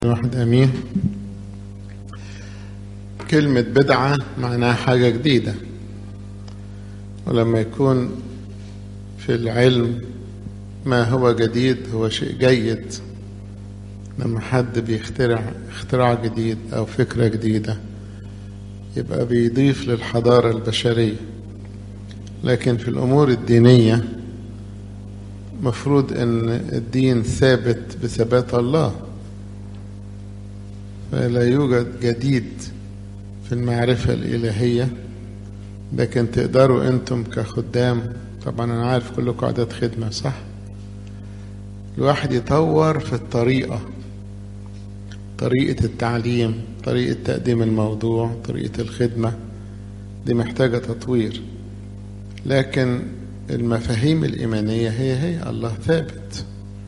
واحد امين كلمة بدعة معناها حاجة جديدة ولما يكون في العلم ما هو جديد هو شيء جيد لما حد بيخترع اختراع جديد او فكرة جديدة يبقى بيضيف للحضارة البشرية لكن في الامور الدينية مفروض ان الدين ثابت بثبات الله فلا يوجد جديد في المعرفة الإلهية لكن تقدروا أنتم كخدام طبعا أنا عارف كلكم عدد خدمة صح الواحد يطور في الطريقة طريقة التعليم طريقة تقديم الموضوع طريقة الخدمة دي محتاجة تطوير لكن المفاهيم الإيمانية هي هي الله ثابت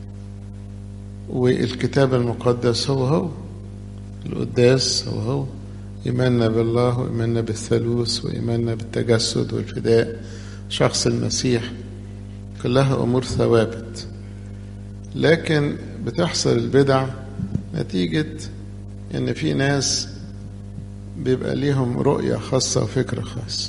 والكتاب المقدس هو هو القداس هو هو إيماننا بالله وإيماننا بالثالوث وإيماننا بالتجسد والفداء شخص المسيح كلها أمور ثوابت لكن بتحصل البدع نتيجة إن في ناس بيبقى ليهم رؤية خاصة وفكر خاص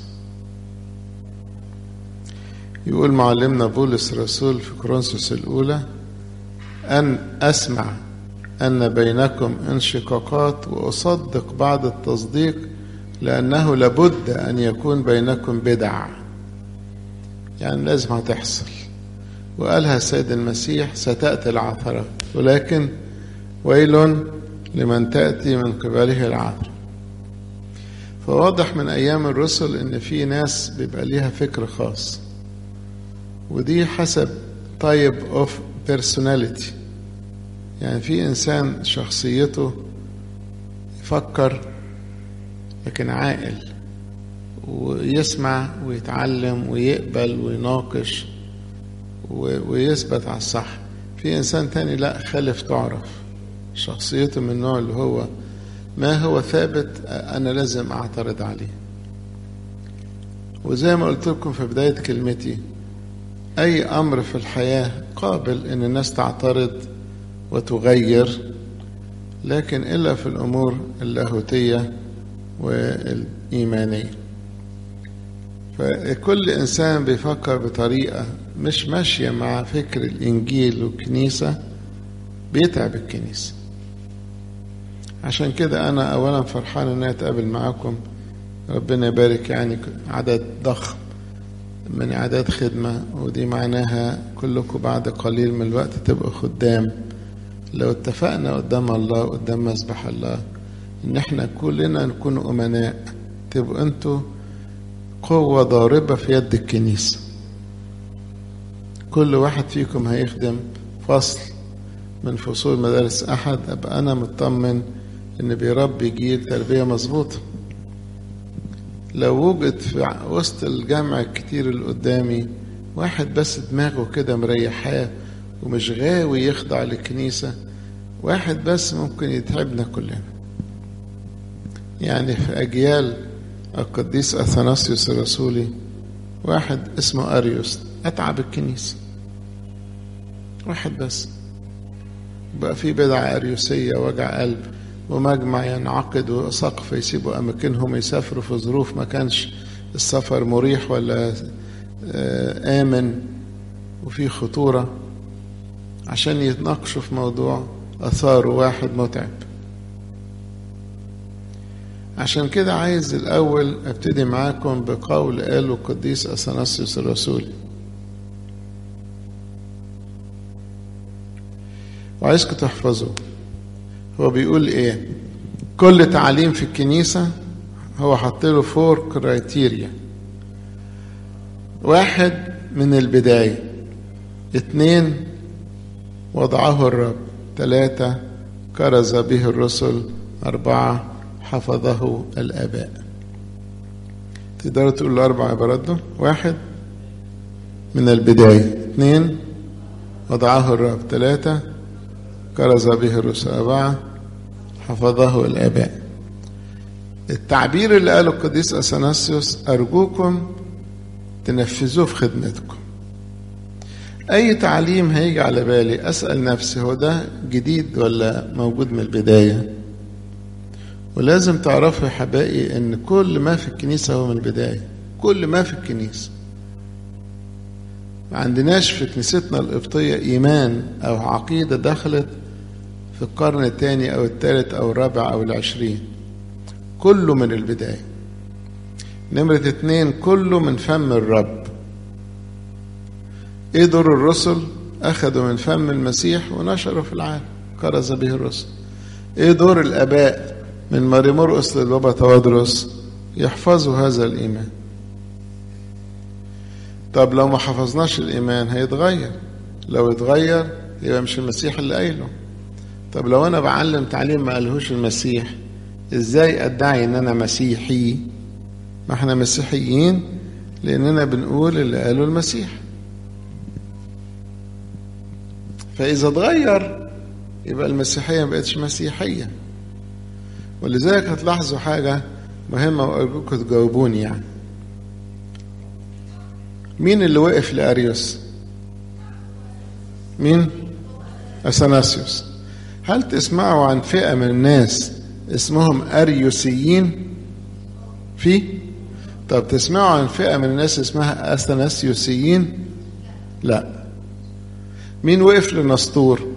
يقول معلمنا بولس الرسول في كورنثوس الأولى أن أسمع أن بينكم انشقاقات وأصدق بعد التصديق لأنه لابد أن يكون بينكم بدع يعني لازم هتحصل وقالها السيد المسيح ستأتي العثرة ولكن ويل لمن تأتي من قبله العثرة فواضح من أيام الرسل إن في ناس بيبقى ليها فكر خاص ودي حسب طيب اوف بيرسوناليتي يعني في انسان شخصيته يفكر لكن عاقل ويسمع ويتعلم ويقبل ويناقش ويثبت على الصح في انسان تاني لا خالف تعرف شخصيته من النوع اللي هو ما هو ثابت انا لازم اعترض عليه وزي ما قلت لكم في بدايه كلمتي اي امر في الحياه قابل ان الناس تعترض وتغير لكن إلا في الأمور اللاهوتية والإيمانية فكل إنسان بيفكر بطريقة مش ماشية مع فكر الإنجيل والكنيسة بيتعب الكنيسة عشان كده أنا أولا فرحان إن أتقابل معاكم ربنا يبارك يعني عدد ضخم من أعداد خدمة ودي معناها كلكم بعد قليل من الوقت تبقوا خدام لو اتفقنا قدام الله قدام مسبح الله ان احنا كلنا نكون امناء تبقوا انتوا قوة ضاربة في يد الكنيسة كل واحد فيكم هيخدم فصل من فصول مدارس احد ابقى انا مطمن ان بيربي جيل تربية مظبوطة لو وجد في وسط الجمع الكتير اللي قدامي واحد بس دماغه كده مريحاه ومش غاوي يخضع للكنيسة واحد بس ممكن يتعبنا كلنا يعني في أجيال القديس أثناسيوس الرسولي واحد اسمه أريوس أتعب الكنيسة واحد بس بقى في بدعة أريوسية وجع قلب ومجمع ينعقد وسقف يسيبوا أماكنهم يسافروا في ظروف ما كانش السفر مريح ولا آمن وفي خطورة عشان يتناقشوا في موضوع أثاره واحد متعب عشان كده عايز الأول أبتدي معاكم بقول قاله القديس أثناسيوس الرسولي وعايزكم تحفظوا هو بيقول إيه كل تعليم في الكنيسة هو حط له فور كرايتيريا واحد من البداية اتنين وضعه الرب ثلاثة كرز به الرسل أربعة حفظه الآباء تقدروا تقولوا أربع عبارات دول واحد من البداية اثنين وضعه الرب ثلاثة كرز به الرسل أربعة حفظه الآباء التعبير اللي قاله القديس أثناسيوس أرجوكم تنفذوه في خدمتكم أي تعليم هيجي على بالي أسأل نفسي هو ده جديد ولا موجود من البداية ولازم تعرفوا يا حبائي ان كل ما في الكنيسة هو من البداية كل ما في الكنيسة ما عندناش في كنيستنا القبطية إيمان أو عقيدة دخلت في القرن الثاني أو الثالث أو الرابع أو العشرين كله من البداية نمرة اتنين كله من فم الرب ايه دور الرسل اخذوا من فم المسيح ونشروا في العالم كرز به الرسل ايه دور الاباء من ماري مرقس للبابا توادرس يحفظوا هذا الايمان طب لو ما حفظناش الايمان هيتغير لو اتغير يبقى مش المسيح اللي قايله طب لو انا بعلم تعليم ما قالهوش المسيح ازاي ادعي ان انا مسيحي ما احنا مسيحيين لاننا بنقول اللي قاله المسيح فاذا اتغير يبقى المسيحيه ما بقتش مسيحيه ولذلك هتلاحظوا حاجه مهمه وارجوكم تجاوبوني يعني مين اللي وقف لاريوس مين اثناسيوس هل تسمعوا عن فئه من الناس اسمهم اريوسيين في طب تسمعوا عن فئه من الناس اسمها اثناسيوسيين لا مين وقف للنسطور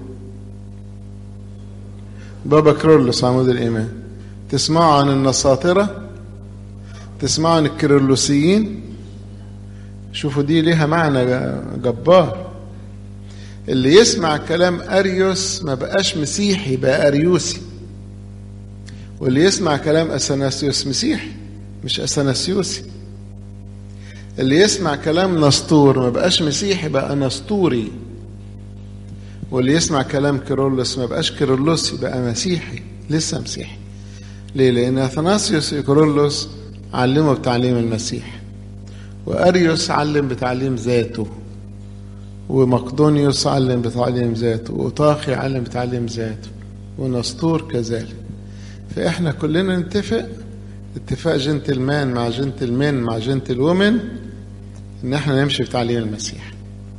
بابا كرولوس عمود الإيمان تسمعوا عن النساطرة تسمعوا عن الكيرلسيين شوفوا دي ليها معنى جبار اللي يسمع كلام أريوس ما بقاش مسيحي بقى أريوسي واللي يسمع كلام أثناسيوس مسيحي مش أثناسيوسي اللي يسمع كلام نسطور ما بقاش مسيحي بقى نسطوري واللي يسمع كلام كيرلس ما بقاش كيرلسي بقى مسيحي لسه مسيحي ليه لان اثناسيوس كيرلس علمه بتعليم المسيح واريوس علم بتعليم ذاته ومقدونيوس علم بتعليم ذاته وطاخي علم بتعليم ذاته ونسطور كذلك فاحنا كلنا نتفق اتفاق جنتلمان مع جنتلمان مع جنتل وومن ان احنا نمشي في تعليم المسيح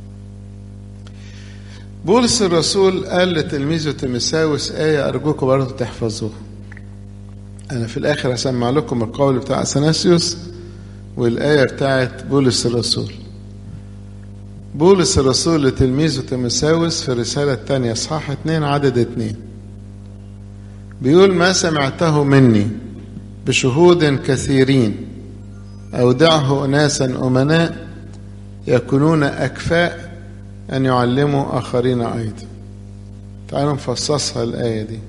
بولس الرسول قال لتلميذه تيمساوس آية أرجوكم برضه تحفظوها أنا في الآخر هسمع لكم القول بتاع أثناسيوس والآية بتاعت بولس الرسول بولس الرسول لتلميذه تيمساوس في الرسالة الثانية إصحاح اتنين عدد اتنين بيقول ما سمعته مني بشهود كثيرين أودعه أناسا أمناء يكونون أكفاء أن يعلموا آخرين أيضا تعالوا نفصصها الآية دي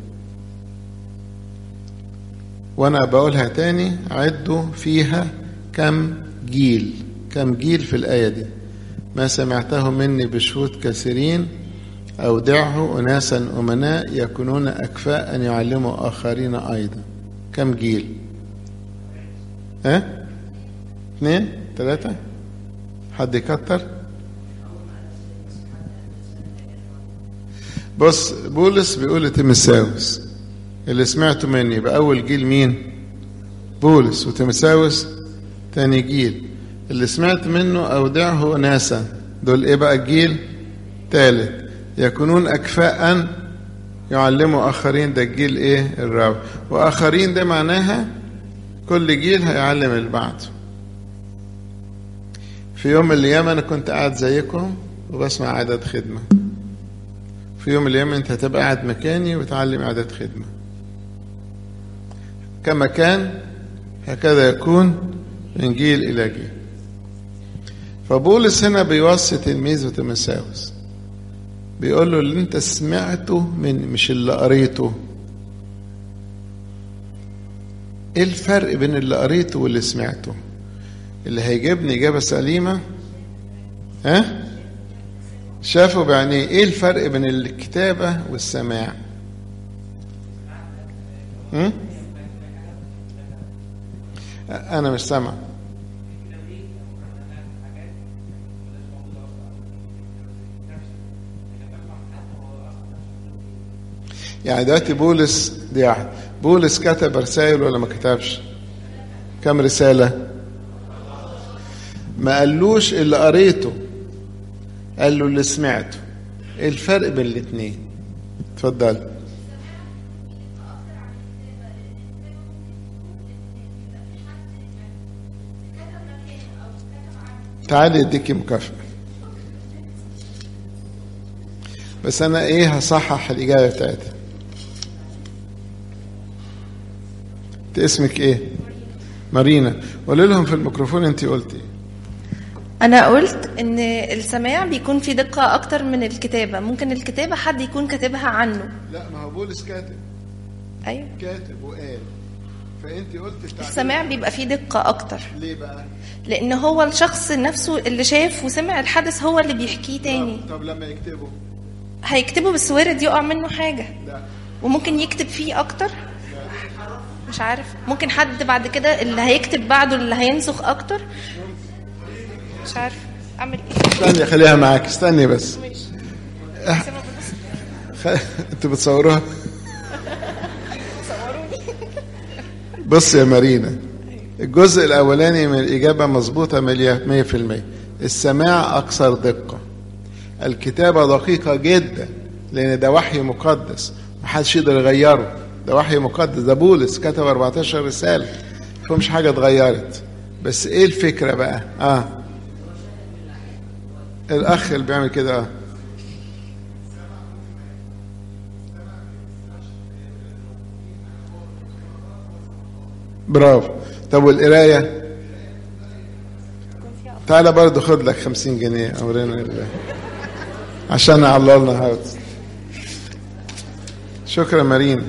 وأنا بقولها تاني عدوا فيها كم جيل كم جيل في الآية دي ما سمعته مني بشهود كثيرين أودعه أناسا أمناء يكونون أكفاء أن يعلموا آخرين أيضا كم جيل ها أه؟ اثنين ثلاثة حد يكتر بص بولس بيقول لتيمساوس اللي سمعته مني بأول جيل مين بولس وتيمساوس تاني جيل اللي سمعت منه أودعه ناسا دول إيه بقى الجيل تالت يكونون أكفاء يعلموا آخرين ده الجيل إيه الرابع وآخرين ده معناها كل جيل هيعلم اللي بعده في يوم من الأيام أنا كنت قاعد زيكم وبسمع عدد خدمة في يوم من الأيام أنت هتبقى قاعد مكاني وتعلم عدد خدمة كما كان هكذا يكون من جيل إلى جيل فبولس هنا بيوصي تلميذه تيمساوس بيقول له اللي انت سمعته من مش اللي قريته ايه الفرق بين اللي قريته واللي سمعته اللي هيجيبني اجابه سليمه ها شافوا بعينيه ايه الفرق بين الكتابه والسماع هم؟ انا مش سامع يعني دلوقتي بولس دي واحد بولس كتب رسائل ولا ما كتبش كم رسالة ما قالوش اللي قريته قال له اللي سمعته ايه الفرق بين الاثنين اتفضل تعالي اديكي مكافأة بس انا ايه هصحح الاجابة بتاعتها انت اسمك ايه مارينا قولي لهم في الميكروفون انت قلتي ايه انا قلت ان السماع بيكون في دقة اكتر من الكتابة ممكن الكتابة حد يكون كاتبها عنه لا ما هو بولس كاتب ايوه كاتب وقال فانت قلت التعبير السماع بيبقى فيه دقة اكتر ليه بقى لان هو الشخص نفسه اللي شاف وسمع الحدث هو اللي بيحكيه تاني طب, طب لما يكتبوا هيكتبه بس وارد يقع منه حاجة لا وممكن يكتب فيه اكتر مش عارف ممكن حد بعد كده اللي هيكتب بعده اللي هينسخ اكتر مش عارف اعمل ايه استني خليها معاك استني بس ماشي خ... انتوا بتصوروها بص يا مارينا الجزء الاولاني من الاجابه مظبوطه مية في المية السماع اكثر دقه الكتابه دقيقه جدا لان ده وحي مقدس محدش يقدر يغيره ده وحي مقدس ده بولس كتب 14 رساله فمش حاجه اتغيرت بس ايه الفكره بقى اه الاخ اللي بيعمل كده اه برافو طب والقرايه تعالى برضه خد لك خمسين جنيه أمرنا لله عشان على النهارده شكرا مارينا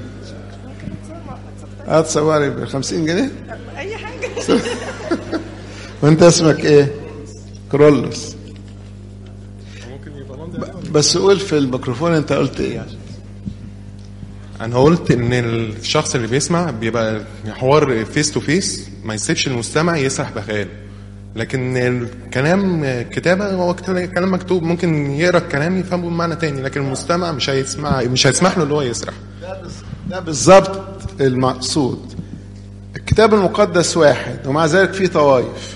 هتصوري ب 50 جنيه اي حاجة وانت اسمك ايه كرولوس ممكن يبقى ممضي ب- بس قول في الميكروفون انت قلت ايه انا قلت ان الشخص اللي بيسمع بيبقى حوار فيس تو فيس ما يسيبش المستمع يسرح بخياله لكن الكلام كتابة هو كت- كلام مكتوب ممكن يقرا الكلام يفهمه بمعنى تاني لكن المستمع مش هيسمع مش هيسمح له ان هو يسرح ده بالظبط المقصود الكتاب المقدس واحد ومع ذلك فيه طوائف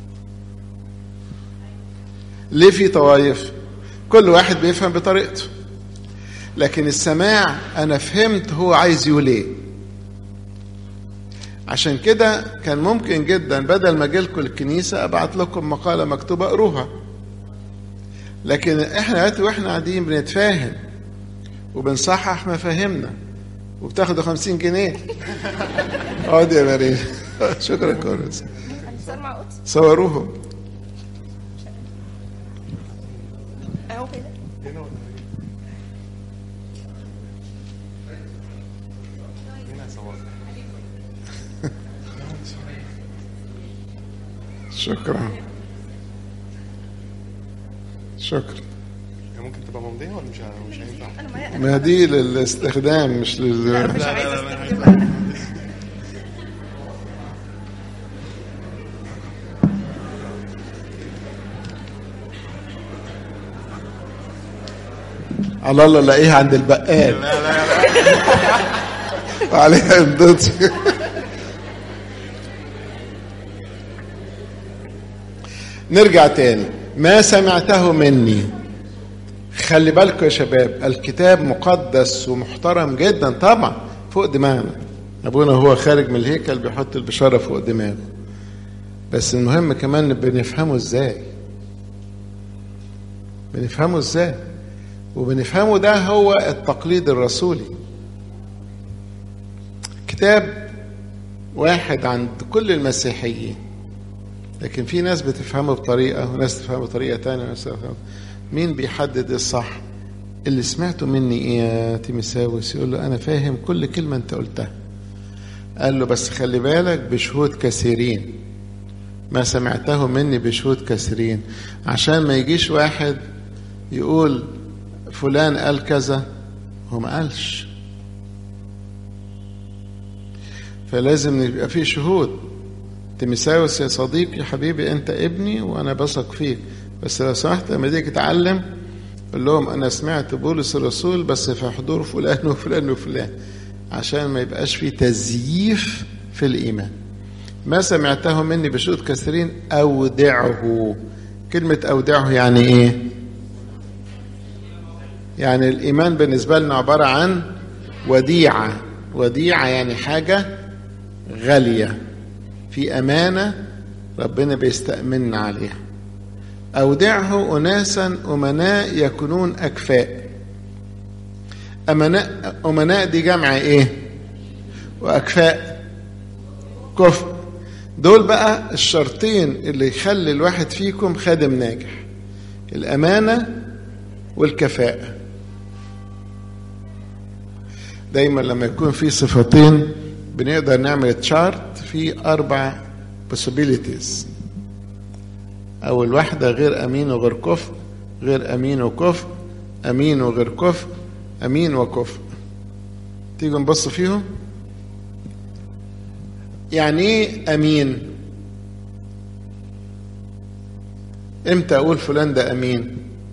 ليه في طوائف كل واحد بيفهم بطريقته لكن السماع انا فهمت هو عايز يقول ايه عشان كده كان ممكن جدا بدل ما اجيلكم الكنيسه ابعت لكم مقاله مكتوبه اقروها لكن احنا دلوقتي واحنا قاعدين بنتفاهم وبنصحح مفاهيمنا وبتاخدوا 50 جنيه اقعد يا مريم شكرا كورس هنسمع قدس صوروهم اهو كده شكرا شكرا ممكن تبقى ممضية ولا مش ه- مش هينفع؟ انا معايا ما دي للاستخدام مش لا لل مش عايزه استخدمها على الله الاقيها عند البقال وعليها امضتي نرجع تاني ما سمعته مني خلي بالكم يا شباب الكتاب مقدس ومحترم جدا طبعا فوق دماغنا ابونا هو خارج من الهيكل بيحط البشاره فوق دماغه بس المهم كمان بنفهمه ازاي بنفهمه ازاي وبنفهمه ده هو التقليد الرسولي كتاب واحد عند كل المسيحيين لكن في ناس بتفهمه بطريقة وناس تفهمه بطريقة تانية وناس تفهمه مين بيحدد ايه الصح اللي سمعته مني ايه يا تيمساوس يقول له انا فاهم كل كلمة انت قلتها قال له بس خلي بالك بشهود كثيرين ما سمعته مني بشهود كثيرين عشان ما يجيش واحد يقول فلان قال كذا هو ما قالش فلازم يبقى في شهود تيمساوس يا صديقي حبيبي انت ابني وانا بثق فيك بس لو سمحت لما تيجي تتعلم قول لهم انا سمعت بولس الرسول بس في حضور فلان وفلان وفلان عشان ما يبقاش في تزييف في الايمان ما سمعته مني بشهود كثيرين اودعه كلمه اودعه يعني ايه يعني الإيمان بالنسبة لنا عبارة عن وديعة وديعة يعني حاجة غالية في أمانة ربنا بيستأمننا عليها أودعه أناسا أمناء يكونون أكفاء أمناء أمناء دي جمع إيه؟ وأكفاء كفء دول بقى الشرطين اللي يخلي الواحد فيكم خادم ناجح الأمانة والكفاءة دايما لما يكون في صفتين بنقدر نعمل تشارت في أربع possibilities أول واحدة غير أمين وغير كفء غير أمين وكفء أمين وغير كفء أمين وكفء تيجوا نبص فيهم يعني ايه امين امتى اقول فلان ده امين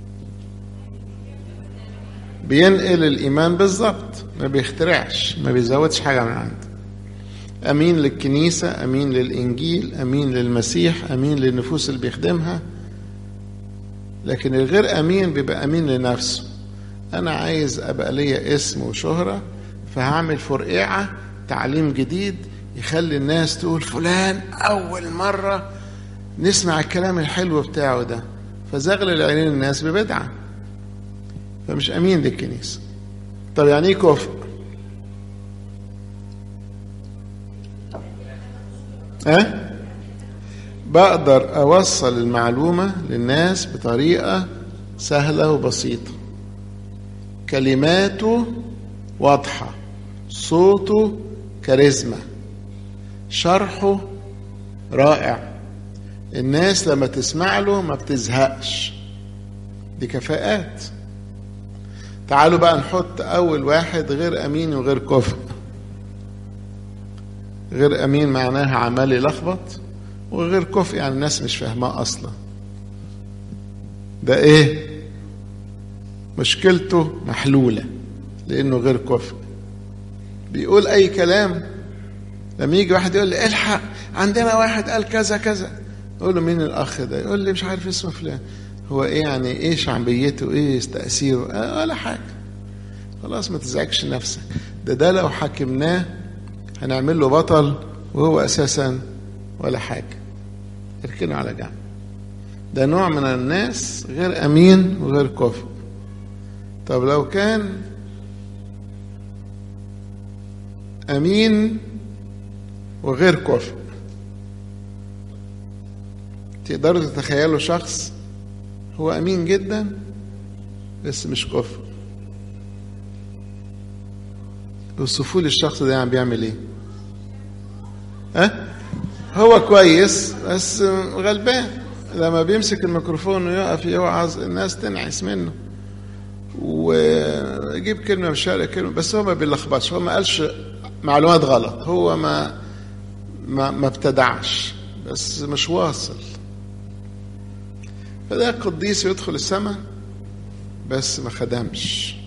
بينقل الايمان بالظبط ما بيخترعش ما بيزودش حاجه من عنده امين للكنيسه امين للانجيل امين للمسيح امين للنفوس اللي بيخدمها لكن الغير امين بيبقى امين لنفسه انا عايز ابقى ليا اسم وشهره فهعمل فرقعه تعليم جديد يخلي الناس تقول فلان أول مرة نسمع الكلام الحلو بتاعه ده فزغل العينين الناس ببدعة فمش أمين للكنيسة طب يعني إيه كفء؟ أه؟ بقدر أوصل المعلومة للناس بطريقة سهلة وبسيطة كلماته واضحة صوته كاريزما شرحه رائع الناس لما تسمع له ما بتزهقش دي كفاءات تعالوا بقى نحط اول واحد غير امين وغير كفء غير امين معناها عمال يلخبط وغير كفء يعني الناس مش فاهماه اصلا ده ايه مشكلته محلوله لانه غير كفء بيقول اي كلام لما يجي واحد يقول لي الحق عندنا واحد قال كذا كذا اقول له مين الاخ ده يقول لي مش عارف اسمه فلان هو ايه يعني ايه شعبيته ايه تاثيره آه ولا حاجه خلاص ما تزعجش نفسك ده ده لو حكمناه هنعمل له بطل وهو اساسا ولا حاجه اركنه على جنب ده نوع من الناس غير امين وغير كفء طب لو كان امين وغير كفء تقدروا تتخيلوا شخص هو امين جدا بس مش كفء اوصفوا لي الشخص ده يعني بيعمل ايه ها أه؟ هو كويس بس غلبان لما بيمسك الميكروفون ويقف يوعظ الناس تنعس منه ويجيب كلمه مش كلمه بس هو ما بيلخبطش هو ما قالش معلومات غلط هو ما ما ما ابتدعش بس مش واصل فده قديس يدخل السماء بس ما خدمش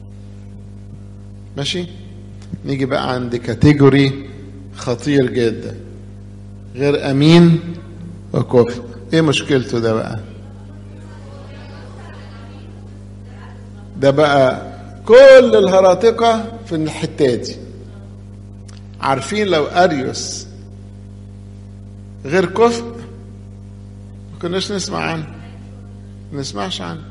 ماشي نيجي بقى عند كاتيجوري خطير جدا غير امين وكفء ايه مشكلته ده بقى ده بقى كل الهراطقه في الحته دي عارفين لو اريوس غير كفء ما كناش نسمع عنه ما نسمعش عنه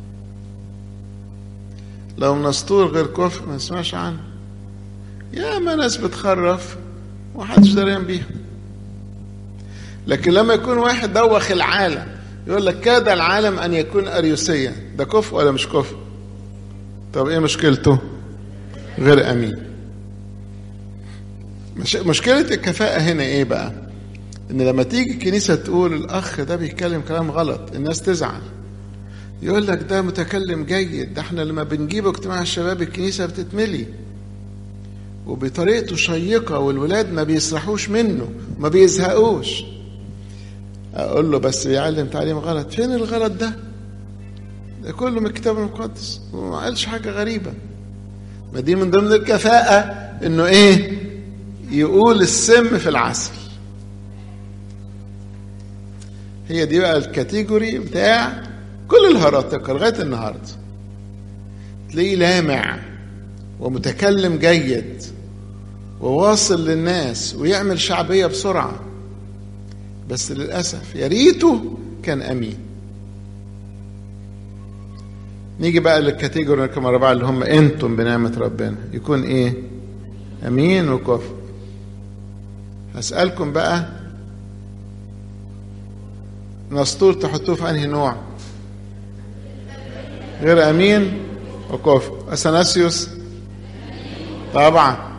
لو نسطور غير كفء ما نسمعش عنه يا ما ناس بتخرف ومحدش دريان بيها لكن لما يكون واحد دوخ العالم يقول لك كاد العالم ان يكون اريوسيا ده كفء ولا مش كفء طب ايه مشكلته غير امين مش مشكله الكفاءه هنا ايه بقى ان لما تيجي الكنيسه تقول الاخ ده بيتكلم كلام غلط الناس تزعل يقول لك ده متكلم جيد ده احنا لما بنجيب اجتماع الشباب الكنيسه بتتملي وبطريقته شيقه والولاد ما بيسرحوش منه ما بيزهقوش اقول له بس بيعلم تعليم غلط فين الغلط ده ده كله من الكتاب المقدس وما قالش حاجه غريبه ما دي من ضمن الكفاءه انه ايه يقول السم في العسل هي دي بقى الكاتيجوري بتاع كل الهرطقة لغاية النهاردة تلاقيه لامع ومتكلم جيد وواصل للناس ويعمل شعبيه بسرعه بس للاسف يا ريته كان امين نيجي بقى للكاتيجوري رقم أربعة اللي هم أنتم بنعمة ربنا يكون إيه؟ أمين وكفء هسألكم بقى نسطور تحطوه في أنهي نوع؟ غير أمين وكفء أثناسيوس طبعا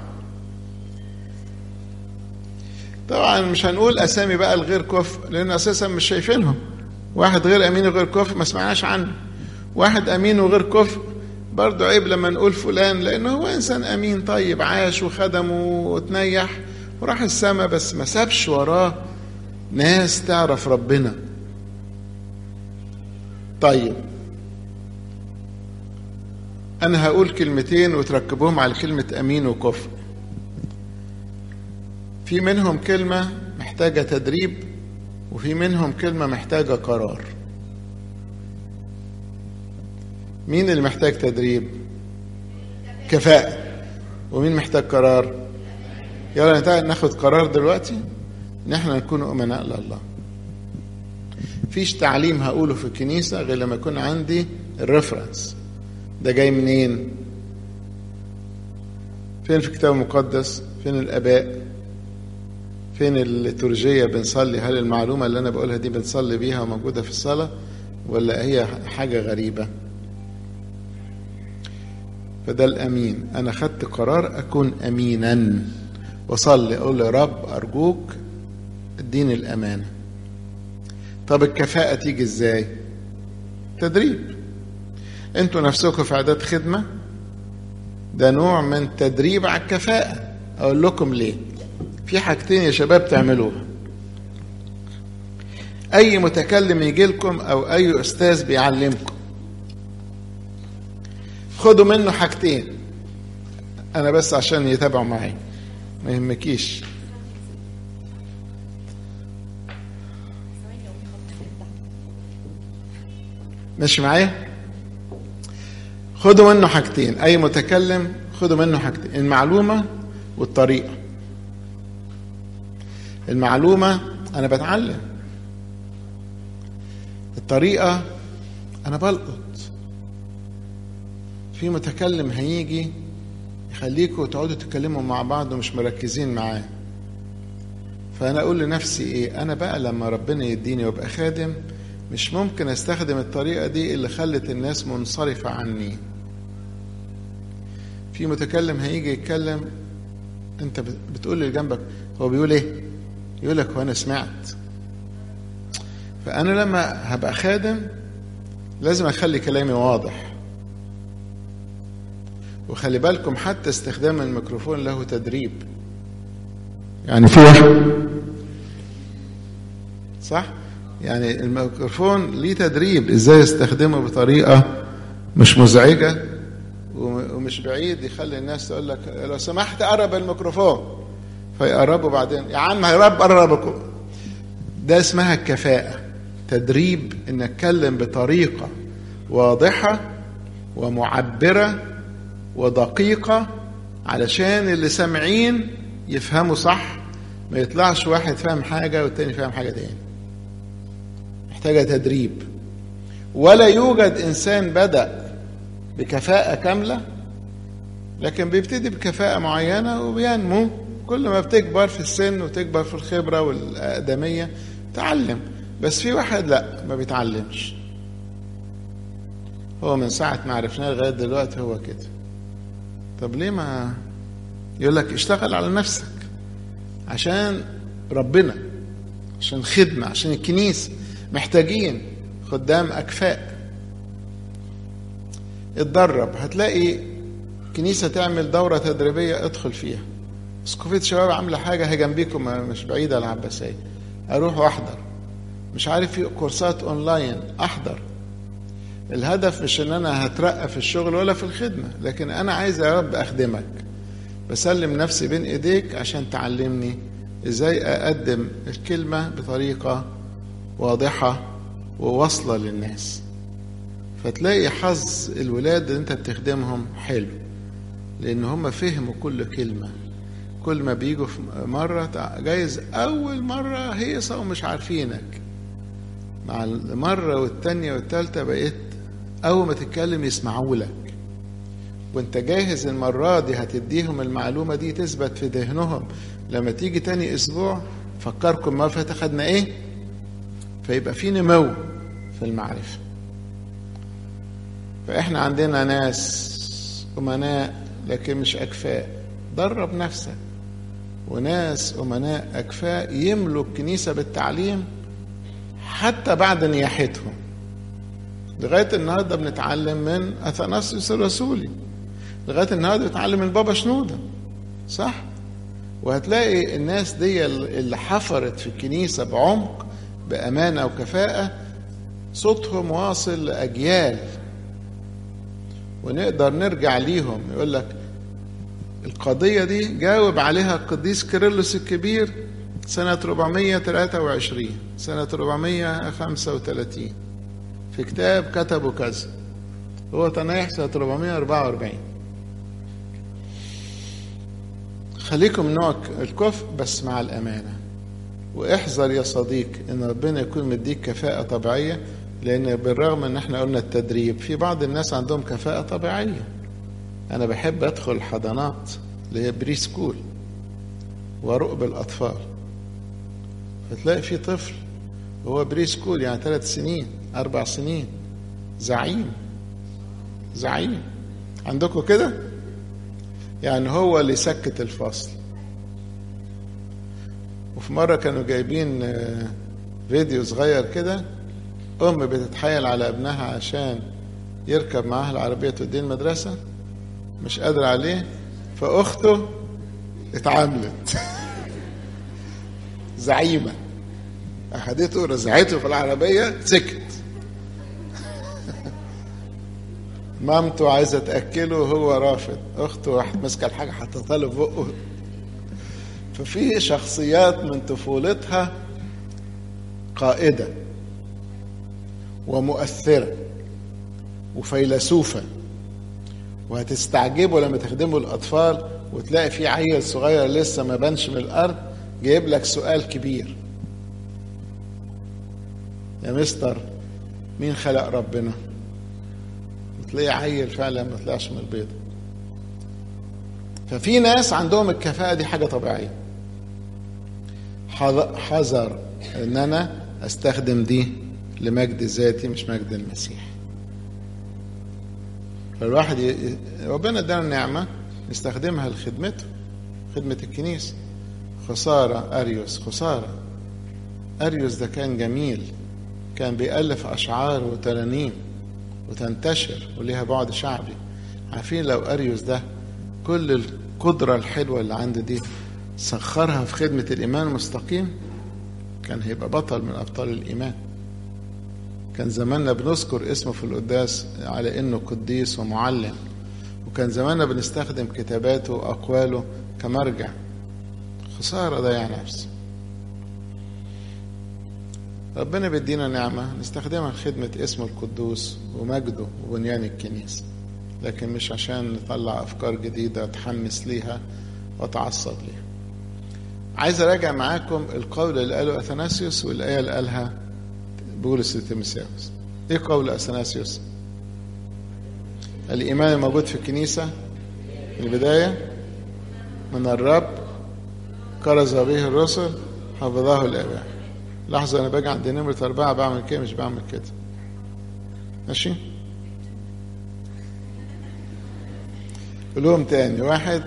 طبعا مش هنقول أسامي بقى الغير كفء لأن أساسا مش شايفينهم واحد غير أمين وغير كفء ما سمعناش عنه واحد امين وغير كفء برضه عيب لما نقول فلان لانه هو انسان امين طيب عاش وخدم وتنيح وراح السما بس ما سابش وراه ناس تعرف ربنا طيب انا هقول كلمتين وتركبوهم على كلمه امين وكفء في منهم كلمه محتاجه تدريب وفي منهم كلمه محتاجه قرار مين اللي محتاج تدريب كفاءة ومين محتاج قرار يلا نتعال ناخد قرار دلوقتي ان احنا نكون امناء لله فيش تعليم هقوله في الكنيسة غير لما يكون عندي الريفرنس ده جاي منين فين في الكتاب المقدس فين الاباء فين الليتورجية بنصلي هل المعلومة اللي انا بقولها دي بنصلي بيها وموجودة في الصلاة ولا هي حاجة غريبة فده الامين انا خدت قرار اكون امينا وصلي اقول يا رب ارجوك اديني الامانه طب الكفاءه تيجي ازاي تدريب انتوا نفسكم في اعداد خدمه ده نوع من تدريب على الكفاءه اقول لكم ليه في حاجتين يا شباب تعملوها اي متكلم يجي لكم او اي استاذ بيعلمكم خدوا منه حاجتين انا بس عشان يتابعوا معي ما يهمكيش ماشي معايا خدوا منه حاجتين اي متكلم خدوا منه حاجتين المعلومه والطريقه المعلومه انا بتعلم الطريقه انا بلقط في متكلم هيجي يخليكم تقعدوا تتكلموا مع بعض ومش مركزين معاه فانا اقول لنفسي ايه انا بقى لما ربنا يديني وابقى خادم مش ممكن استخدم الطريقه دي اللي خلت الناس منصرفه عني في متكلم هيجي يتكلم انت بتقول اللي جنبك هو بيقول ايه يقول لك وانا سمعت فانا لما هبقى خادم لازم اخلي كلامي واضح وخلي بالكم حتى استخدام الميكروفون له تدريب يعني في واحد صح يعني الميكروفون ليه تدريب ازاي يستخدمه بطريقه مش مزعجه ومش بعيد يخلي الناس تقول لك لو سمحت قرب الميكروفون فيقربوا بعدين يا عم هيرب قربكم ده اسمها الكفاءه تدريب ان اتكلم بطريقه واضحه ومعبره ودقيقة علشان اللي سامعين يفهموا صح ما يطلعش واحد فاهم حاجة والتاني فاهم حاجة تاني محتاجة تدريب ولا يوجد إنسان بدأ بكفاءة كاملة لكن بيبتدي بكفاءة معينة وبينمو كل ما بتكبر في السن وتكبر في الخبرة والأقدمية تعلم بس في واحد لا ما بيتعلمش هو من ساعة ما عرفناه لغاية دلوقتي هو كده طب ليه ما يقول لك اشتغل على نفسك عشان ربنا عشان خدمة عشان الكنيسة محتاجين خدام أكفاء اتدرب هتلاقي كنيسة تعمل دورة تدريبية ادخل فيها اسقفية شباب عاملة حاجة هي جنبيكم مش بعيدة العباسية أروح وأحضر مش عارف في كورسات أونلاين أحضر الهدف مش ان انا هترقى في الشغل ولا في الخدمه لكن انا عايز يا رب اخدمك بسلم نفسي بين ايديك عشان تعلمني ازاي اقدم الكلمه بطريقه واضحه وواصله للناس فتلاقي حظ الولاد اللي انت بتخدمهم حلو لان هم فهموا كل كلمه كل ما بيجوا في مره جايز اول مره هيصه ومش عارفينك مع المره والتانيه والتالته بقيت اول ما تتكلم يسمعوا لك وانت جاهز المره دي هتديهم المعلومه دي تثبت في ذهنهم لما تيجي تاني اسبوع فكركم ما فات خدنا ايه فيبقى في نمو في المعرفه فاحنا عندنا ناس امناء لكن مش اكفاء درب نفسك وناس امناء اكفاء يملوا الكنيسه بالتعليم حتى بعد نياحتهم لغايه النهارده بنتعلم من اثناسيوس الرسولي لغايه النهارده بنتعلم من بابا شنوده صح وهتلاقي الناس دي اللي حفرت في الكنيسه بعمق بامانه وكفاءه صوتهم واصل لاجيال ونقدر نرجع ليهم يقول لك القضية دي جاوب عليها القديس كيرلس الكبير سنة 423 سنة 435 في كتاب كتبه كذا هو تنايح سنة 444 خليكم نوع الكفء بس مع الأمانة واحذر يا صديق ان ربنا يكون مديك كفاءة طبيعية لان بالرغم ان احنا قلنا التدريب في بعض الناس عندهم كفاءة طبيعية انا بحب ادخل الحضانات اللي هي بري سكول واروق بالاطفال فتلاقي في طفل هو بري سكول يعني ثلاث سنين اربع سنين زعيم زعيم عندكم كده يعني هو اللي سكت الفصل وفي مرة كانوا جايبين فيديو صغير كده أم بتتحايل على ابنها عشان يركب معاها العربية توديه المدرسة مش قادر عليه فأخته اتعاملت زعيمة أخدته رزعته في العربية سكت مامته عايزة تأكله وهو رافض أخته راحت ماسكة الحاجة حطتها له في بقه ففي شخصيات من طفولتها قائدة ومؤثرة وفيلسوفة وهتستعجبوا لما تخدموا الأطفال وتلاقي في عيل صغير لسه ما بانش من الأرض جايب لك سؤال كبير يا مستر مين خلق ربنا تلاقي عيل فعلا ما طلعش من البيض ففي ناس عندهم الكفاءة دي حاجة طبيعية حذر ان انا استخدم دي لمجد ذاتي مش مجد المسيح فالواحد ي... ربنا ادانا النعمة نستخدمها لخدمته خدمة الكنيسة خسارة أريوس خسارة أريوس ده كان جميل كان بيألف أشعار وترانيم وتنتشر وليها بعد شعبي عارفين لو أريوس ده كل القدرة الحلوة اللي عنده دي سخرها في خدمة الإيمان المستقيم كان هيبقى بطل من أبطال الإيمان كان زماننا بنذكر اسمه في القداس على إنه قديس ومعلم وكان زماننا بنستخدم كتاباته وأقواله كمرجع خسارة ضيع نفسه ربنا بيدينا نعمة نستخدمها لخدمة اسمه القدوس ومجده وبنيان الكنيسة لكن مش عشان نطلع أفكار جديدة أتحمس ليها وأتعصب ليها عايز أراجع معاكم القول اللي قاله أثناسيوس والآية اللي قالها بولس لتيموثاوس إيه قول أثناسيوس؟ الإيمان الموجود في الكنيسة في البداية من الرب كرز به الرسل حفظه الآباء لحظة أنا باجي عند نمرة أربعة بعمل كده مش بعمل كده ماشي قولهم تاني واحد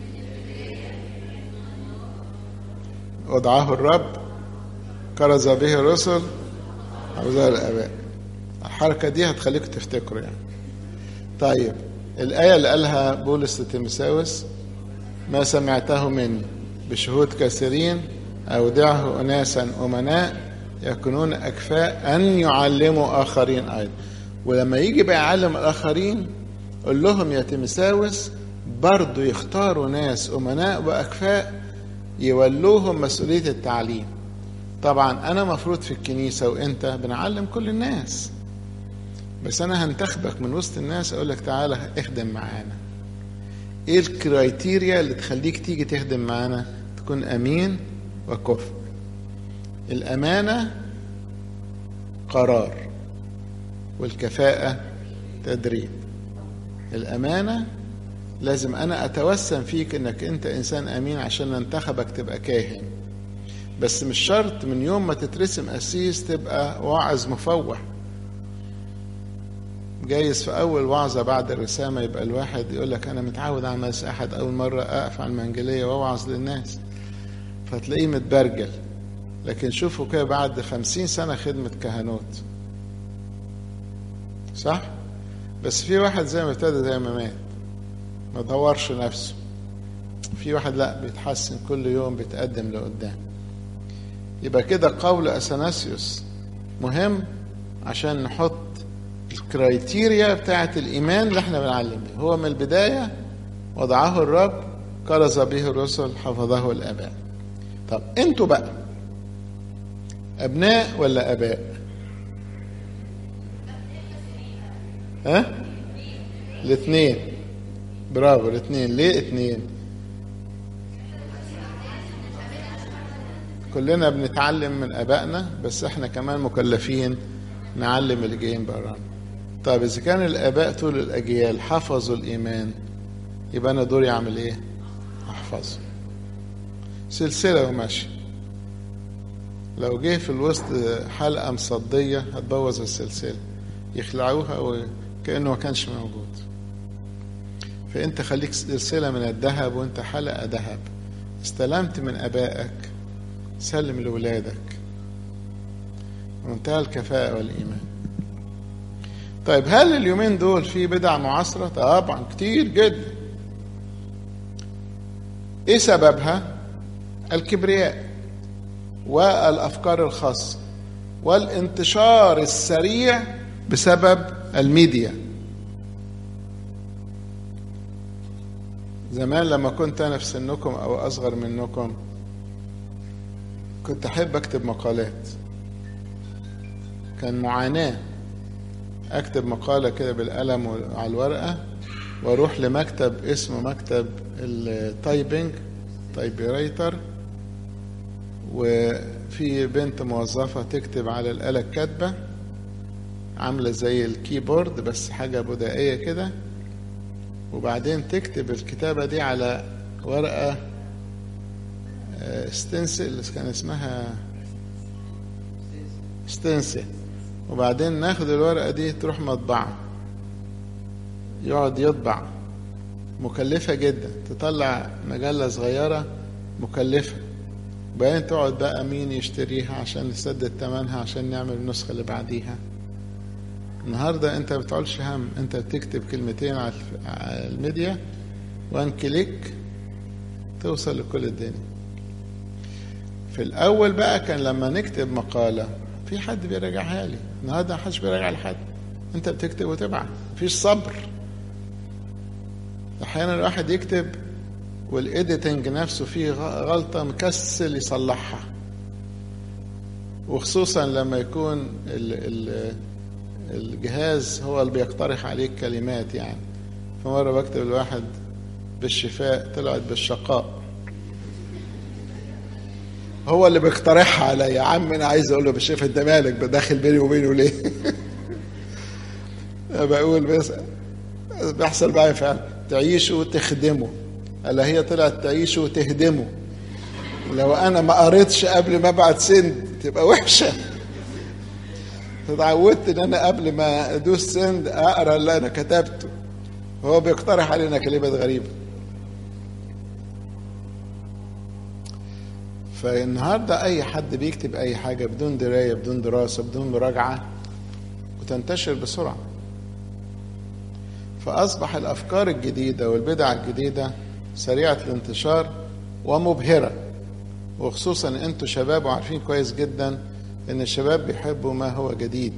وضعه الرب كرز به الرسل حفظه الآباء الحركة دي هتخليكم تفتكروا يعني طيب الآية اللي قالها بولس لتيموثاوس ما سمعته مني بشهود كثيرين أودعه أناسا أمناء يكونون أكفاء أن يعلموا آخرين أيضا ولما يجي بقى يعلم الآخرين قول لهم يا تيمساوس برضو يختاروا ناس أمناء وأكفاء يولوهم مسؤولية التعليم طبعا أنا مفروض في الكنيسة وإنت بنعلم كل الناس بس انا هنتخبك من وسط الناس اقول لك تعالى اخدم معانا ايه الكرايتيريا اللي تخليك تيجي تخدم معانا تكون امين وكفء الامانه قرار والكفاءه تدريب الامانه لازم انا اتوسم فيك انك انت انسان امين عشان ننتخبك تبقى كاهن بس مش شرط من يوم ما تترسم قسيس تبقى واعظ مفوح جايز في اول وعظه بعد الرسامه يبقى الواحد يقول لك انا متعود على مس احد اول مره اقف على المنجليه واوعظ للناس فتلاقيه متبرجل لكن شوفوا كده بعد خمسين سنه خدمه كهنوت صح بس في واحد زي ما ابتدى زي ما مات ما دورش نفسه في واحد لا بيتحسن كل يوم بيتقدم لقدام يبقى كده قول اثناسيوس مهم عشان نحط الكرايتيريا بتاعة الإيمان اللي احنا بنعلم بيه هو من البداية وضعه الرب كرز به الرسل حفظه الآباء طب انتوا بقى أبناء ولا آباء ها الاثنين برافو الاثنين ليه اثنين كلنا بنتعلم من ابائنا بس احنا كمان مكلفين نعلم اللي جايين برانا طيب اذا كان الاباء طول الاجيال حفظوا الايمان يبقى انا دوري اعمل ايه احفظه سلسله وماشي لو جه في الوسط حلقه مصديه هتبوظ السلسله يخلعوها وكانه ما كانش موجود فانت خليك سلسله من الذهب وانت حلقه ذهب استلمت من ابائك سلم لولادك منتهى الكفاءة والإيمان طيب هل اليومين دول في بدع معاصرة؟ طبعا كتير جدا ايه سببها؟ الكبرياء والأفكار الخاصة والانتشار السريع بسبب الميديا زمان لما كنت أنا في سنكم أو أصغر منكم كنت أحب أكتب مقالات كان معاناة أكتب مقالة كده بالقلم على الورقة وأروح لمكتب اسمه مكتب التايبنج تايبي رايتر وفي بنت موظفة تكتب على الآلة الكاتبة عاملة زي الكيبورد بس حاجة بدائية كده وبعدين تكتب الكتابة دي على ورقة ستنسل كان اسمها ستنسل وبعدين ناخد الورقة دي تروح مطبعة يقعد يطبع مكلفة جدا تطلع مجلة صغيرة مكلفة وبعدين تقعد بقى مين يشتريها عشان نسدد ثمنها عشان نعمل النسخة اللي بعديها النهاردة انت ما بتقولش هم انت بتكتب كلمتين على الميديا وان كليك توصل لكل الدنيا في الاول بقى كان لما نكتب مقالة في حد بيراجعها لي النهارده ما حدش بيراجع لحد انت بتكتب وتبعت مفيش صبر احيانا الواحد يكتب والايديتنج نفسه فيه غلطة مكسل يصلحها وخصوصا لما يكون ال ال الجهاز هو اللي بيقترح عليك كلمات يعني فمرة بكتب الواحد بالشفاء طلعت بالشقاء هو اللي بيقترحها عليا يا عم انا عايز اقول له بالشفاء انت مالك بداخل بيني وبينه ليه بقول بس بيحصل معايا فعلا تعيشه وتخدمه الا هي طلعت تعيشه وتهدمه لو انا ما قريتش قبل ما ابعت سند تبقى وحشه اتعودت ان انا قبل ما ادوس سند اقرا اللي انا كتبته هو بيقترح علينا كلمات غريبه فالنهارده اي حد بيكتب اي حاجه بدون درايه بدون دراسه بدون مراجعه وتنتشر بسرعه فاصبح الافكار الجديده والبدع الجديده سريعه الانتشار ومبهره وخصوصا انتوا شباب وعارفين كويس جدا ان الشباب بيحبوا ما هو جديد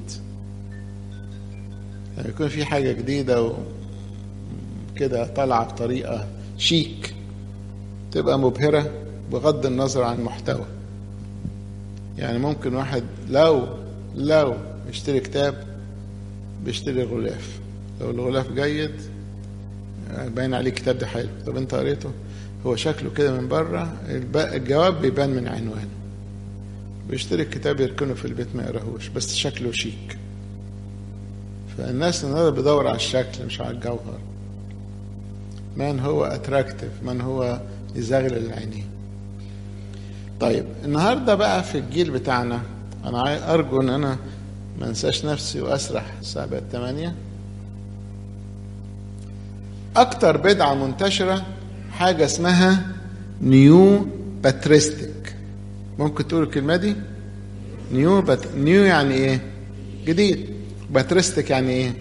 يعني يكون في حاجه جديده كده طالعه بطريقه شيك تبقى مبهره بغض النظر عن المحتوى يعني ممكن واحد لو لو يشتري كتاب بيشتري غلاف لو الغلاف جيد باين عليه الكتاب ده حلو طب انت قريته هو شكله كده من بره الجواب بيبان من عنوانه بيشتري الكتاب يركنه في البيت ما يقراهوش بس شكله شيك فالناس النهارده بيدور على الشكل مش على الجوهر من هو اتراكتيف من هو يزغلل العينين طيب النهارده بقى في الجيل بتاعنا انا ارجو ان انا ما انساش نفسي واسرح الساعه بقت 8 اكتر بدعه منتشره حاجه اسمها نيو باتريستيك ممكن تقول الكلمه دي نيو بات... نيو يعني ايه جديد باتريستيك يعني ايه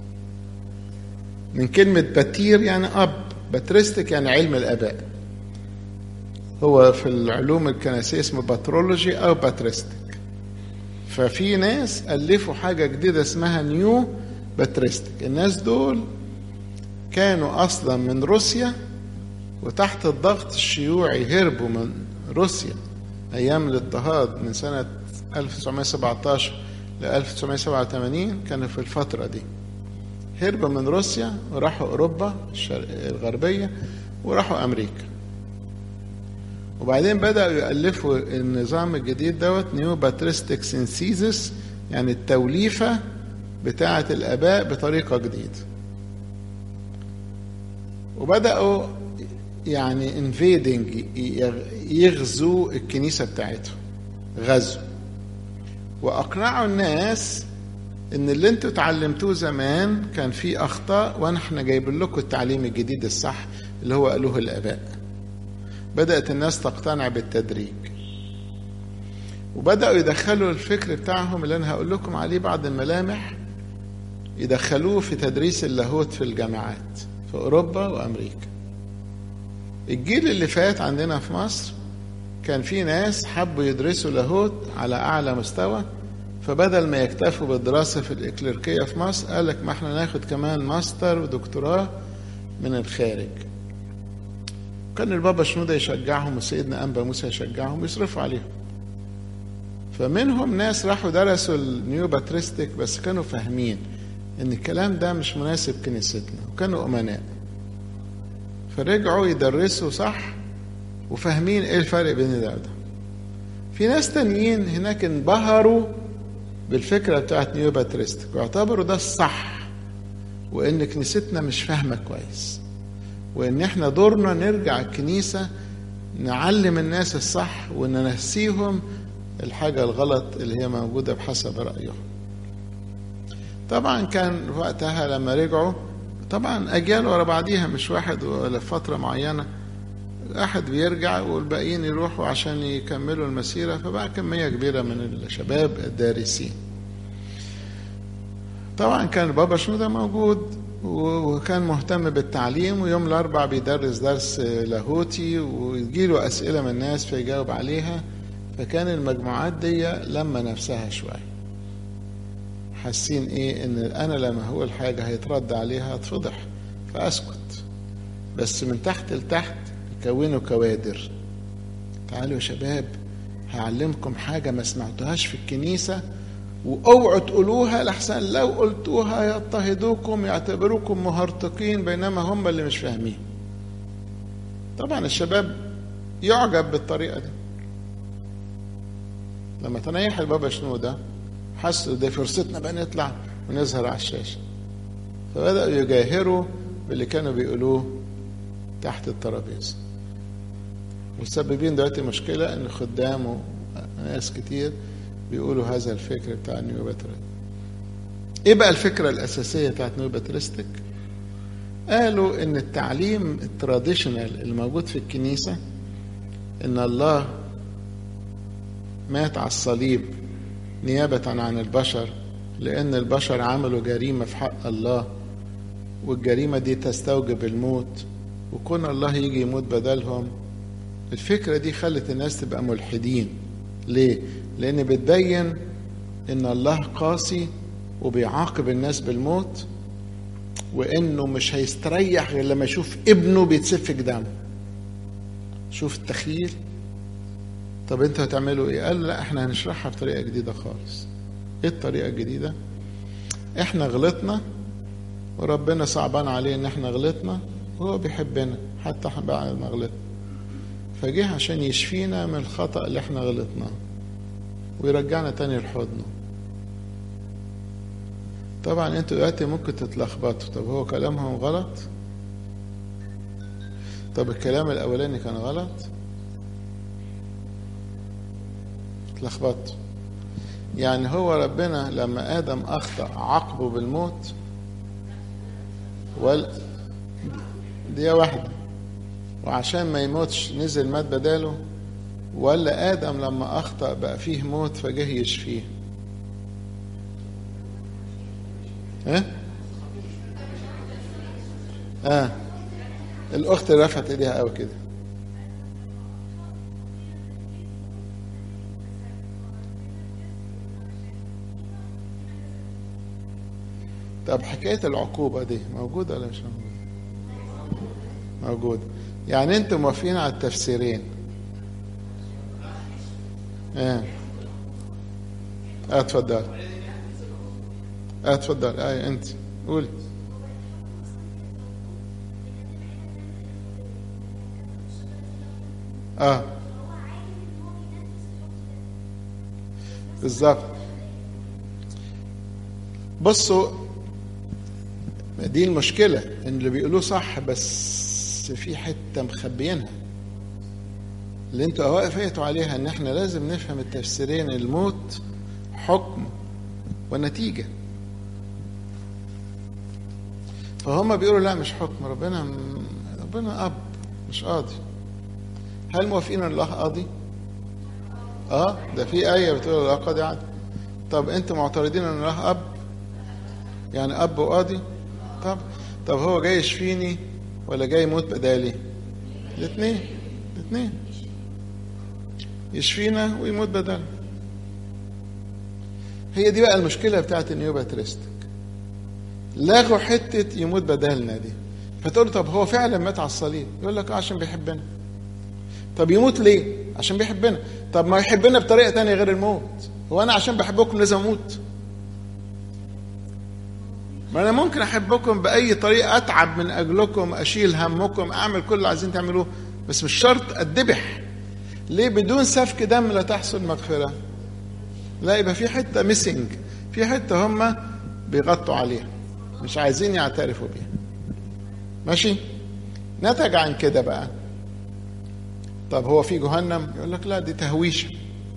من كلمة باتير يعني أب باتريستيك يعني علم الآباء هو في العلوم الكنسية اسمه باترولوجي أو باتريستيك ففي ناس ألفوا حاجة جديدة اسمها نيو باتريستيك الناس دول كانوا أصلا من روسيا وتحت الضغط الشيوعي هربوا من روسيا أيام الاضطهاد من سنة 1917 ل 1987 كانوا في الفترة دي هربوا من روسيا وراحوا أوروبا الغربية وراحوا أمريكا وبعدين بدأوا يألفوا النظام الجديد دوت نيو باتريستيك سينسيزس يعني التوليفة بتاعة الآباء بطريقة جديدة وبدأوا يعني انفيدنج يغزوا الكنيسة بتاعتهم غزو وأقنعوا الناس ان اللي انتوا اتعلمتوه زمان كان فيه اخطاء وانا احنا جايبين لكم التعليم الجديد الصح اللي هو قالوه الاباء بدات الناس تقتنع بالتدريج وبداوا يدخلوا الفكر بتاعهم اللي انا هقول لكم عليه بعض الملامح يدخلوه في تدريس اللاهوت في الجامعات في اوروبا وامريكا الجيل اللي فات عندنا في مصر كان في ناس حبوا يدرسوا لاهوت على اعلى مستوى فبدل ما يكتفوا بالدراسة في الإكليركية في مصر قال لك ما احنا ناخد كمان ماستر ودكتوراه من الخارج كان البابا شنودة يشجعهم وسيدنا أنبا موسى يشجعهم ويصرفوا عليهم فمنهم ناس راحوا درسوا النيو باتريستيك بس كانوا فاهمين ان الكلام ده مش مناسب كنيستنا وكانوا امناء فرجعوا يدرسوا صح وفاهمين ايه الفرق بين ده وده في ناس تانيين هناك انبهروا بالفكره بتاعت نيو باتريستيك واعتبروا ده الصح وان كنيستنا مش فاهمه كويس وان احنا دورنا نرجع الكنيسه نعلم الناس الصح وننسيهم الحاجه الغلط اللي هي موجوده بحسب رايهم طبعا كان وقتها لما رجعوا طبعا اجيال ورا بعضيها مش واحد ولا فتره معينه واحد بيرجع والباقيين يروحوا عشان يكملوا المسيرة فبقى كمية كبيرة من الشباب الدارسين طبعا كان بابا شنودة موجود وكان مهتم بالتعليم ويوم الأربع بيدرس درس لاهوتي ويجيله أسئلة من الناس فيجاوب عليها فكان المجموعات دي لما نفسها شوية حاسين ايه ان انا لما هقول حاجة هيترد عليها هتفضح فاسكت بس من تحت لتحت كونوا كوادر تعالوا يا شباب هعلمكم حاجة ما سمعتوهاش في الكنيسة واوعوا تقولوها لحسن لو قلتوها يضطهدوكم يعتبروكم مهرطقين بينما هم اللي مش فاهمين طبعا الشباب يعجب بالطريقة دي لما تنيح البابا شنو ده حسوا ده فرصتنا بقى نطلع ونظهر على الشاشة فبدأوا يجاهروا باللي كانوا بيقولوه تحت الترابيزه مسببين دلوقتي مشكلة إن خدام وناس كتير بيقولوا هذا الفكر بتاع النيو باتريستيك. إيه بقى الفكرة الأساسية بتاعت نيو باتريستيك؟ قالوا إن التعليم التراديشنال الموجود في الكنيسة إن الله مات على الصليب نيابة عن البشر لأن البشر عملوا جريمة في حق الله والجريمة دي تستوجب الموت وكون الله يجي يموت بدلهم الفكرة دي خلت الناس تبقى ملحدين ليه؟ لأن بتبين إن الله قاسي وبيعاقب الناس بالموت وإنه مش هيستريح غير لما يشوف ابنه بيتسفك دمه شوف التخيل طب انتوا هتعملوا ايه؟ قال لا احنا هنشرحها بطريقة جديدة خالص ايه الطريقة الجديدة؟ احنا غلطنا وربنا صعبان عليه ان احنا غلطنا وهو بيحبنا حتى بعد ما غلطنا فجه عشان يشفينا من الخطأ اللي احنا غلطناه ويرجعنا تاني لحضنه طبعا انتوا دلوقتي ممكن تتلخبطوا طب هو كلامهم غلط طب الكلام الاولاني كان غلط اتلخبطت يعني هو ربنا لما ادم اخطا عاقبه بالموت ولا دي واحده وعشان ما يموتش نزل مات بداله ولا ادم لما اخطا بقى فيه موت فجه يشفيه ها اه الاخت رفعت ايديها قوي كده طب حكايه العقوبه دي موجوده ولا مش موجوده موجوده يعني انتم موافقين على التفسيرين اه اه اتفضل اه اتفضل اه انت قولي اه بالظبط بصوا دي المشكلة ان اللي بيقولوه صح بس في حتة مخبيينها اللي انتوا وقفتوا عليها ان احنا لازم نفهم التفسيرين الموت حكم ونتيجة فهم بيقولوا لا مش حكم ربنا ربنا اب مش قاضي هل موافقين ان الله قاضي؟ اه ده في آية بتقول الله قاضي عادل طب انتوا معترضين ان الله اب؟ يعني اب وقاضي؟ طب طب هو جاي يشفيني ولا جاي يموت بدالي؟ الاثنين الاثنين يشفينا ويموت بدالنا هي دي بقى المشكله بتاعت النيوبا تريستك لغوا حته يموت بدالنا دي فتقول طب هو فعلا مات على الصليب يقول لك اه عشان بيحبنا طب يموت ليه عشان بيحبنا طب ما يحبنا بطريقه تانية غير الموت هو انا عشان بحبكم لازم اموت ما انا ممكن احبكم باي طريقه اتعب من اجلكم اشيل همكم اعمل كل اللي عايزين تعملوه بس مش شرط اتذبح ليه بدون سفك دم لا تحصل مغفره لا يبقى في حته ميسنج في حته هم بيغطوا عليها مش عايزين يعترفوا بيها ماشي نتج عن كده بقى طب هو في جهنم يقول لك لا دي تهويشه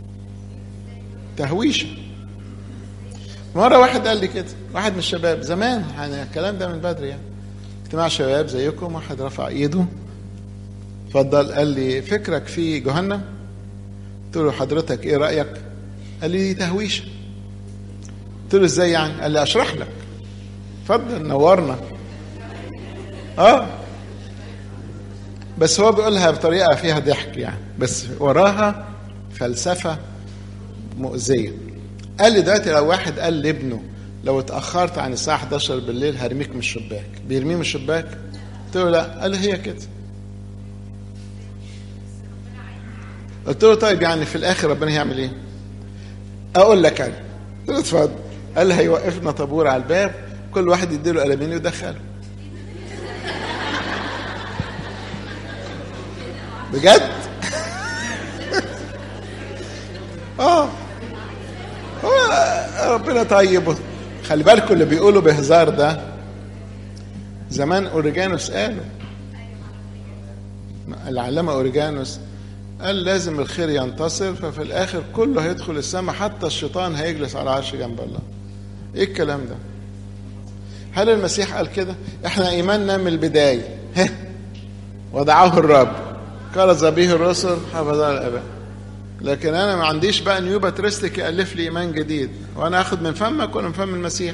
تهويشه مرة واحد قال لي كده واحد من الشباب زمان يعني الكلام ده من بدري يعني اجتماع شباب زيكم واحد رفع ايده اتفضل قال لي فكرك في جهنم قلت له حضرتك ايه رأيك قال لي دي تهويشه قلت له ازاي يعني قال لي اشرح لك اتفضل نورنا اه بس هو بيقولها بطريقه فيها ضحك يعني بس وراها فلسفه مؤذيه قال لي دلوقتي لو واحد قال لابنه لو اتاخرت عن الساعه 11 بالليل هرميك من الشباك بيرميه من الشباك قلت له لا قال لي هي كده قلت له طيب يعني في الاخر ربنا هيعمل ايه اقول لك انا قلت له اتفضل قال لي هيوقفنا طابور على الباب كل واحد يديله قلمين ويدخله بجد اه هو ربنا طيب خلي بالكم اللي بيقولوا بهزار ده زمان اوريجانوس قالوا العلامه اوريجانوس قال لازم الخير ينتصر ففي الاخر كله هيدخل السماء حتى الشيطان هيجلس على العرش جنب الله ايه الكلام ده هل المسيح قال كده احنا ايماننا من البدايه ها وضعه الرب قال به الرسل حفظها الاباء لكن انا ما عنديش بقى نيوبا تريستك يالف لي ايمان جديد وانا اخد من فمك ولا من فم المسيح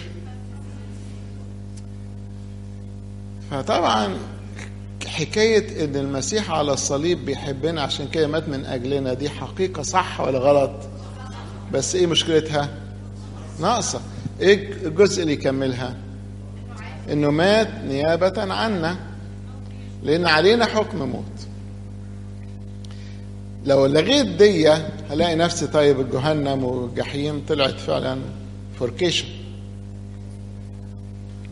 فطبعا حكاية إن المسيح على الصليب بيحبنا عشان كده مات من أجلنا دي حقيقة صح ولا غلط؟ بس إيه مشكلتها؟ ناقصة. إيه الجزء اللي يكملها؟ إنه مات نيابة عنا لأن علينا حكم موت. لو لغيت دي هلاقي نفسي طيب الجهنم والجحيم طلعت فعلا فوركيشن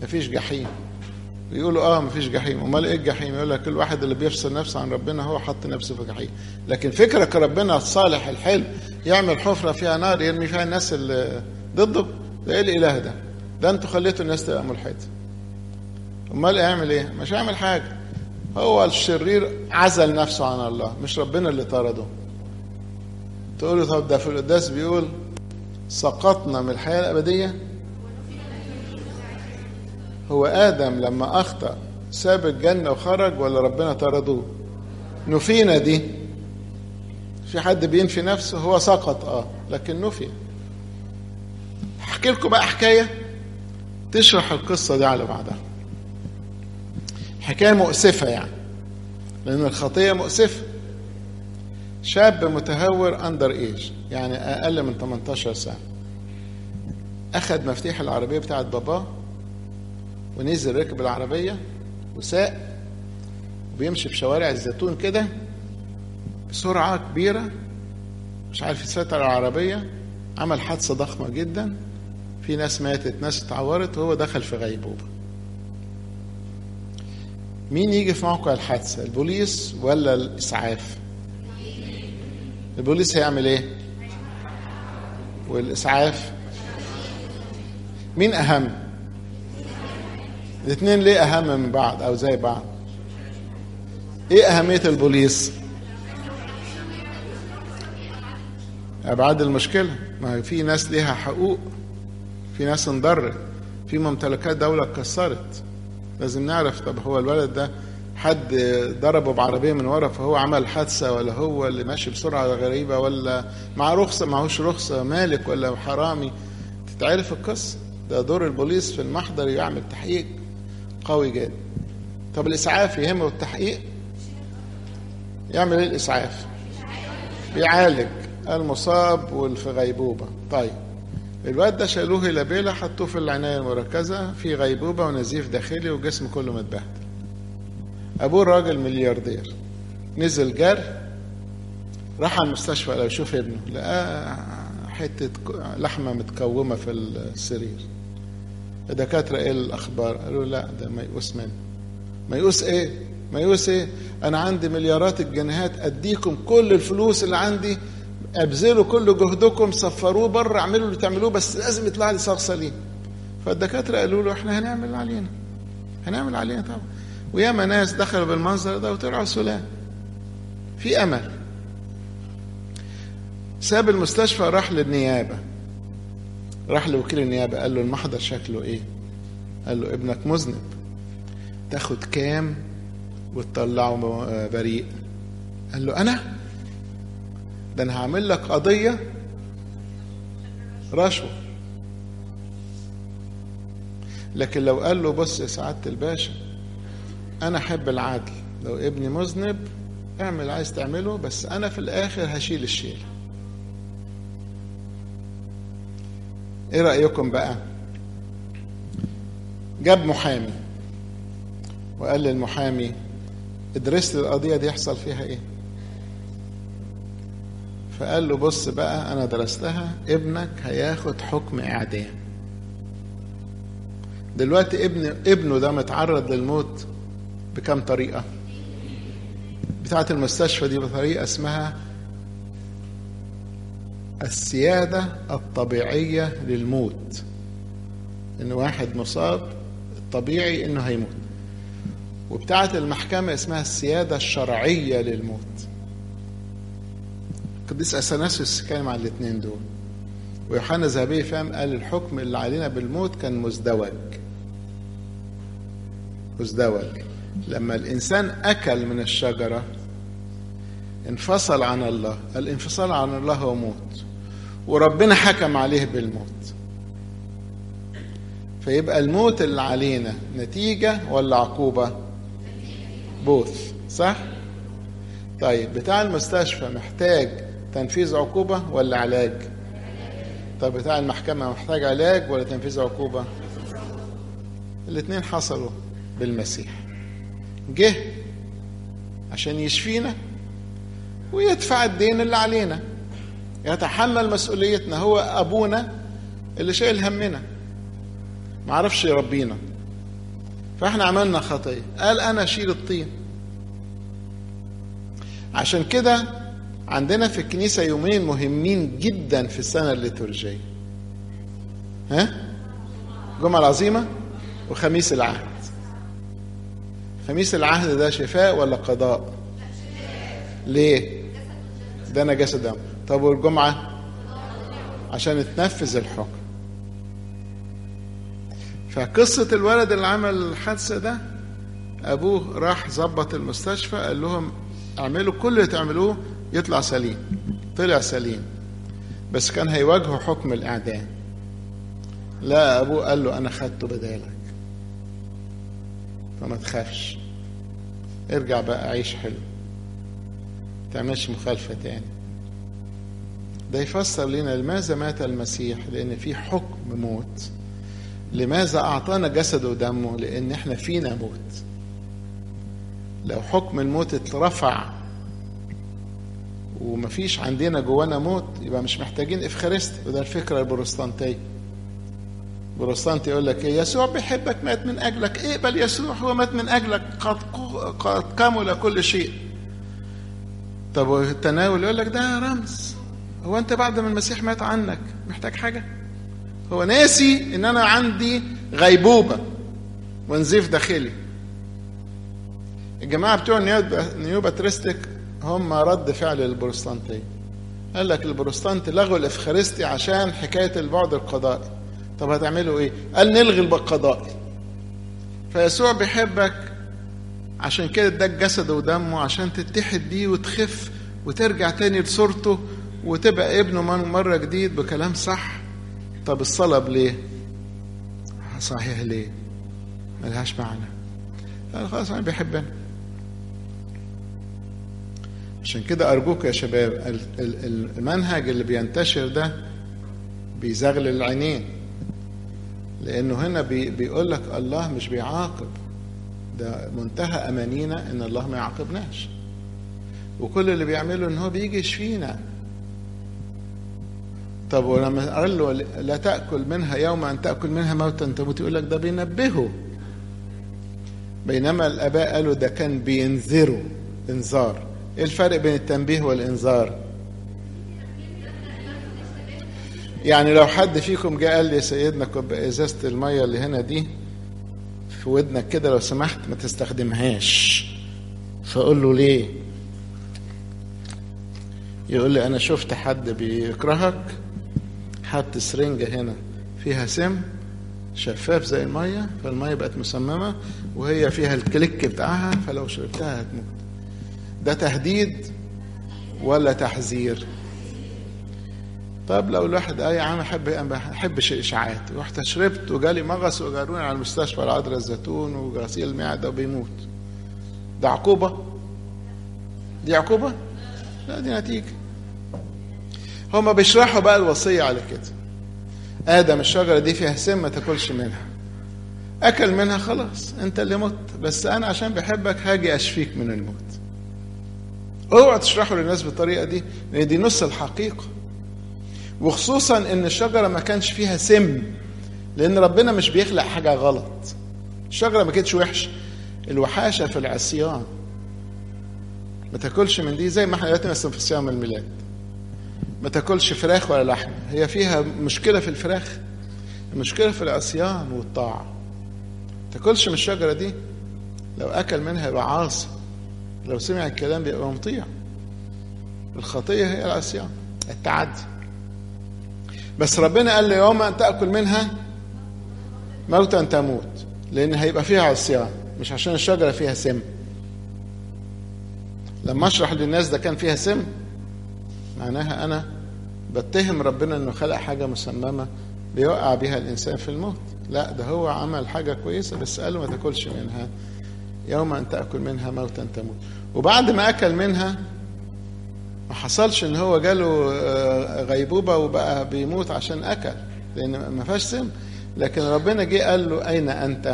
مفيش جحيم يقولوا اه مفيش جحيم امال ايه الجحيم يقول لك كل واحد اللي بيفصل نفسه عن ربنا هو حط نفسه في جحيم لكن فكرك ربنا الصالح الحلو يعمل حفره فيها نار يرمي فيها الناس اللي ضده ده ايه الاله ده ده انتوا خليتوا الناس تبقى ملحده امال يعمل ايه مش هيعمل حاجه هو الشرير عزل نفسه عن الله مش ربنا اللي طرده تقول له طب ده في القداس بيقول سقطنا من الحياه الابديه هو ادم لما اخطا ساب الجنه وخرج ولا ربنا طرده نفينا دي في حد بينفي نفسه هو سقط اه لكن نفي احكي لكم بقى حكايه تشرح القصه دي على بعضها حكايه مؤسفه يعني لان الخطيه مؤسفه شاب متهور اندر ايج يعني اقل من 18 سنه اخذ مفتاح العربيه بتاعت باباه ونزل ركب العربيه وساق وبيمشي في شوارع الزيتون كده بسرعه كبيره مش عارف يسيطر على العربيه عمل حادثه ضخمه جدا في ناس ماتت ناس اتعورت وهو دخل في غيبوبه مين يجي في موقع الحادثه البوليس ولا الاسعاف البوليس هيعمل ايه والاسعاف مين اهم الاثنين ليه اهم من بعض او زي بعض ايه اهميه البوليس ابعاد المشكله ما في ناس ليها حقوق في ناس انضرت في ممتلكات دوله اتكسرت لازم نعرف طب هو الولد ده حد ضربه بعربيه من ورا فهو عمل حادثه ولا هو اللي ماشي بسرعه غريبه ولا مع رخصه معهوش رخصه مالك ولا حرامي تتعرف القصه ده دور البوليس في المحضر يعمل تحقيق قوي جدا طب الاسعاف يهمه التحقيق يعمل ايه الاسعاف بيعالج المصاب واللي في غيبوبه طيب الواد ده شالوه الى بيلا حطوه في العنايه المركزه في غيبوبه ونزيف داخلي وجسمه كله متبهدل ابوه راجل ملياردير نزل جري راح على المستشفى لو يشوف ابنه لقاه حته لحمه متكومه في السرير الدكاتره ايه الاخبار قالوا لا ده ميؤوس منه ميؤوس ايه ميؤوس ايه انا عندي مليارات الجنيهات اديكم كل الفلوس اللي عندي ابذلوا كل جهدكم سفروه بره اعملوا اللي تعملوه بس لازم يطلع لي صاغ سليم فالدكاتره قالوا له احنا هنعمل اللي علينا هنعمل علينا طبعا وياما ناس دخلوا بالمنظر ده وطلعوا سلام في امل ساب المستشفى راح للنيابه راح لوكيل النيابه قال له المحضر شكله ايه قال له ابنك مذنب تاخد كام وتطلعه بريء قال له انا ده انا هعمل لك قضيه رشوه لكن لو قال له بص يا سعاده الباشا انا احب العدل لو ابني مذنب اعمل عايز تعمله بس انا في الاخر هشيل الشيل ايه رايكم بقى جاب محامي وقال للمحامي ادرس لي القضيه دي يحصل فيها ايه فقال له بص بقى انا درستها ابنك هياخد حكم اعدام دلوقتي ابن ابنه ده متعرض للموت بكم طريقه بتاعه المستشفى دي بطريقه اسمها السياده الطبيعيه للموت ان واحد مصاب طبيعي انه هيموت وبتاعه المحكمه اسمها السياده الشرعيه للموت القديس اثناسيوس كان مع الاثنين دول ويوحنا ذهبي فهم قال الحكم اللي علينا بالموت كان مزدوج مزدوج لما الانسان اكل من الشجره انفصل عن الله الانفصال عن الله هو موت وربنا حكم عليه بالموت فيبقى الموت اللي علينا نتيجه ولا عقوبه بوث صح طيب بتاع المستشفى محتاج تنفيذ عقوبة ولا علاج طب بتاع المحكمة محتاج علاج ولا تنفيذ عقوبة الاثنين حصلوا بالمسيح جه عشان يشفينا ويدفع الدين اللي علينا يتحمل مسؤوليتنا هو أبونا اللي شايل همنا معرفش يربينا فاحنا عملنا خطيه قال انا اشيل الطين عشان كده عندنا في الكنيسة يومين مهمين جدا في السنة الليتورجية ها الجمعة العظيمة وخميس العهد خميس العهد ده شفاء ولا قضاء ليه ده انا جسد دم طب والجمعة عشان تنفذ الحكم فقصة الولد اللي عمل الحادثة ده أبوه راح ظبط المستشفى قال لهم اعملوا كل اللي تعملوه يطلع سليم طلع سليم بس كان هيواجهه حكم الإعدام لا أبوه قال له أنا خدته بدالك فما تخافش ارجع بقى عيش حلو تعملش مخالفة تاني ده يفسر لنا لماذا مات المسيح لأن في حكم موت لماذا أعطانا جسده ودمه لأن احنا فينا موت لو حكم الموت اترفع ومفيش عندنا جوانا موت يبقى مش محتاجين افخارست وده الفكره البروتستانتيه البروتستانت يقول لك ايه يسوع بيحبك مات من اجلك اقبل يسوع هو مات من اجلك قد قد كمل كل شيء طب والتناول يقول لك ده رمز هو انت بعد ما المسيح مات عنك محتاج حاجه هو ناسي ان انا عندي غيبوبه ونزيف داخلي الجماعه بتوع نيو باتريستيك هم رد فعل البروتستانتيه قال لك البروتستانت لغوا الافخارستي عشان حكايه البعد القضائي طب هتعملوا ايه قال نلغي القضائي فيسوع بيحبك عشان كده اداك جسده ودمه عشان تتحد بيه وتخف وترجع تاني لصورته وتبقى ابنه مرة جديد بكلام صح طب الصلب ليه صحيح ليه ملهاش معنى لا خلاص انا بيحبنا عشان كده ارجوك يا شباب المنهج اللي بينتشر ده بيزغلل العينين لانه هنا بي بيقول لك الله مش بيعاقب ده منتهى امانينا ان الله ما يعاقبناش وكل اللي بيعمله ان هو بيجي يشفينا طب ولما قال له لا تاكل منها يوم ان تاكل منها موتا تموت يقول لك ده بينبهه بينما الاباء قالوا ده كان بينذروا انذار ايه الفرق بين التنبيه والانذار يعني لو حد فيكم جه قال لي يا سيدنا كوب ازازه الميه اللي هنا دي في ودنك كده لو سمحت ما تستخدمهاش فاقول له ليه يقول لي انا شفت حد بيكرهك حط سرنجه هنا فيها سم شفاف زي الميه فالميه بقت مسممه وهي فيها الكليك بتاعها فلو شربتها هتموت ده تهديد ولا تحذير طب لو الواحد قال يا عم احب ما بحبش الاشاعات رحت شربت وجالي مغص وجاروني على المستشفى العذراء الزيتون وغسيل معده وبيموت ده عقوبه دي عقوبه لا دي نتيجه هما بيشرحوا بقى الوصيه على كده ادم الشجره دي فيها سم ما تاكلش منها اكل منها خلاص انت اللي مت بس انا عشان بحبك هاجي اشفيك من الموت اوعى تشرحوا للناس بالطريقه دي لان دي نص الحقيقه وخصوصا ان الشجره ما كانش فيها سم لان ربنا مش بيخلق حاجه غلط الشجره ما كانتش وحشه الوحاشه في العصيان ما تاكلش من دي زي ما احنا دلوقتي مثلا في صيام الميلاد ما تاكلش فراخ ولا لحم هي فيها مشكله في الفراخ المشكله في العصيان والطاعه ما تاكلش من الشجره دي لو اكل منها يبقى عاصي لو سمع الكلام بيبقى مطيع الخطيه هي العصيان التعدي بس ربنا قال له يوم ان تاكل منها موتا تموت لان هيبقى فيها عصيان مش عشان الشجره فيها سم لما اشرح للناس ده كان فيها سم معناها انا بتهم ربنا انه خلق حاجه مسممه بيوقع بيها الانسان في الموت لا ده هو عمل حاجه كويسه بس قال له ما تاكلش منها يوم ان تاكل منها موتا تموت وبعد ما اكل منها ما حصلش ان هو جاله غيبوبه وبقى بيموت عشان اكل لان ما فيهاش سم لكن ربنا جه قال له اين انت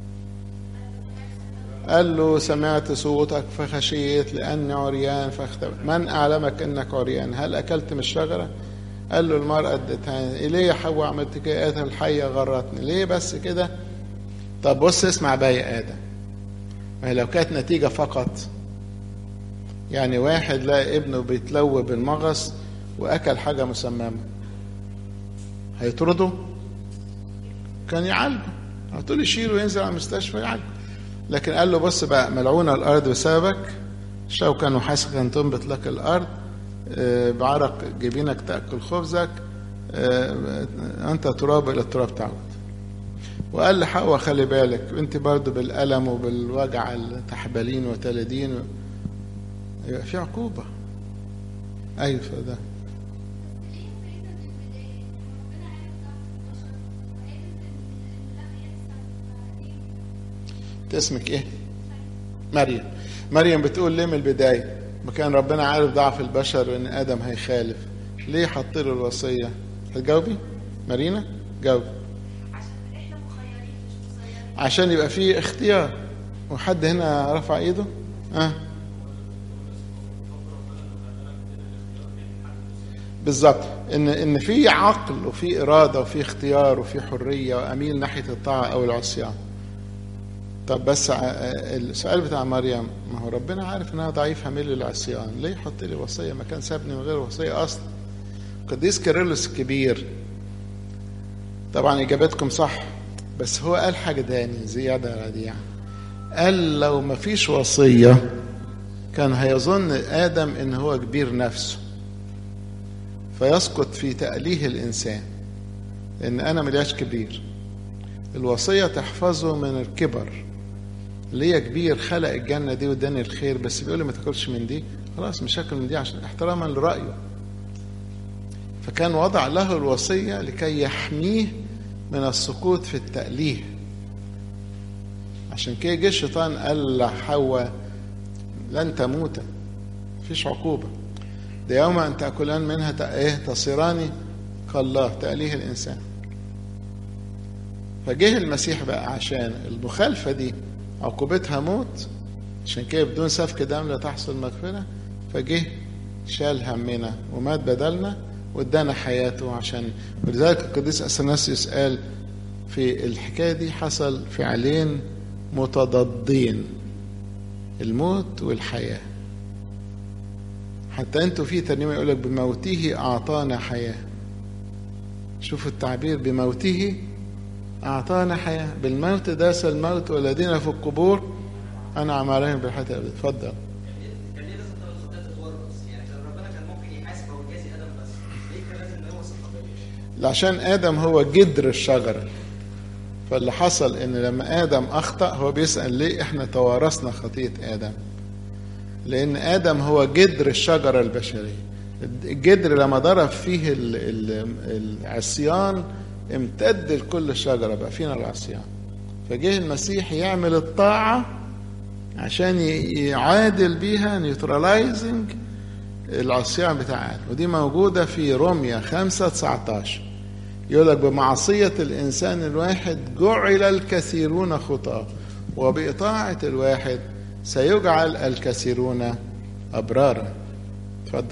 قال له سمعت صوتك فخشيت لاني عريان فاختبأ من اعلمك انك عريان هل اكلت من الشجره قال له المرأة ادتها ليه يا حواء عملت كده الحية غرتني ليه بس كده طب بص اسمع بقى يا ادم ما هي لو كانت نتيجه فقط يعني واحد لقى ابنه بيتلوى بالمغص واكل حاجه مسممه هيطرده كان يعالجه هتقول يشيله وينزل على المستشفى يعالجه لكن قال له بص بقى ملعونه الارض بسببك شوكا وحسكا تنبت لك الارض آه، بعرق جبينك تاكل خبزك آه، انت تراب الى التراب تعود وقال لحواء خلي بالك انت برضو بالالم وبالوجع تحبلين وتلدين يبقى في عقوبه ايوه فده انت اسمك ايه مريم مريم بتقول ليه من البدايه ما كان ربنا عارف ضعف البشر وان ادم هيخالف ليه حط له الوصيه هتجاوبي مارينا جاوبي عشان يبقى في اختيار وحد هنا رفع ايده اه بالظبط ان ان في عقل وفي اراده وفي اختيار وفي حريه واميل ناحيه الطاعه او العصيان طب بس ع- السؤال بتاع مريم ما هو ربنا عارف انها ضعيفه ميل للعصيان ليه يحط لي وصيه ما كان سابني من غير وصيه اصلا قديس كيرلس الكبير طبعا اجابتكم صح بس هو قال حاجه تاني زياده رديعه قال لو ما فيش وصيه كان هيظن ادم ان هو كبير نفسه فيسقط في تأليه الإنسان لأن أنا ملياش كبير الوصية تحفظه من الكبر ليا كبير خلق الجنة دي واداني الخير بس بيقول لي ما تاكلش من دي خلاص مش هاكل من دي عشان احتراما لرأيه فكان وضع له الوصية لكي يحميه من السقوط في التأليه عشان كده جه الشيطان قال لحواء لن تموت مفيش عقوبة ده يوم أن تأكلان منها ت- إيه تصيران كالله تأليه الإنسان فجه المسيح بقى عشان المخالفة دي عقوبتها موت عشان كده بدون سفك دم لا تحصل مغفرة فجه شال همنا ومات بدلنا وادانا حياته عشان ولذلك القديس اثناسيوس قال في الحكايه دي حصل فعلين متضادين الموت والحياه حتى انتوا في ترنيمه يقول لك بموته اعطانا حياه شوفوا التعبير بموته اعطانا حياه بالموت داس الموت والذين في القبور انعم عليهم بالحياه الابديه اتفضل كان ليه لازم ثلاث خطات تتورث؟ يعني كان ربنا كان ممكن يحاسب او يجازي ادم بس، ليه كان لازم نورث الخطيه؟ عشان ادم هو جدر الشجره فاللي حصل ان لما ادم اخطا هو بيسال ليه احنا توارثنا خطيه ادم لان ادم هو جدر الشجره البشريه الجدر لما ضرب فيه ال- ال- العصيان امتد لكل الشجره بقى فينا العصيان فجه المسيح يعمل الطاعه عشان ي- يعادل بيها نيوتراليزنج العصيان بتاع آدم ودي موجودة في روميا 5 19 يقول لك بمعصية الإنسان الواحد جعل الكثيرون خطاة وبإطاعة الواحد سيجعل الكثيرون أبرارا اتفضل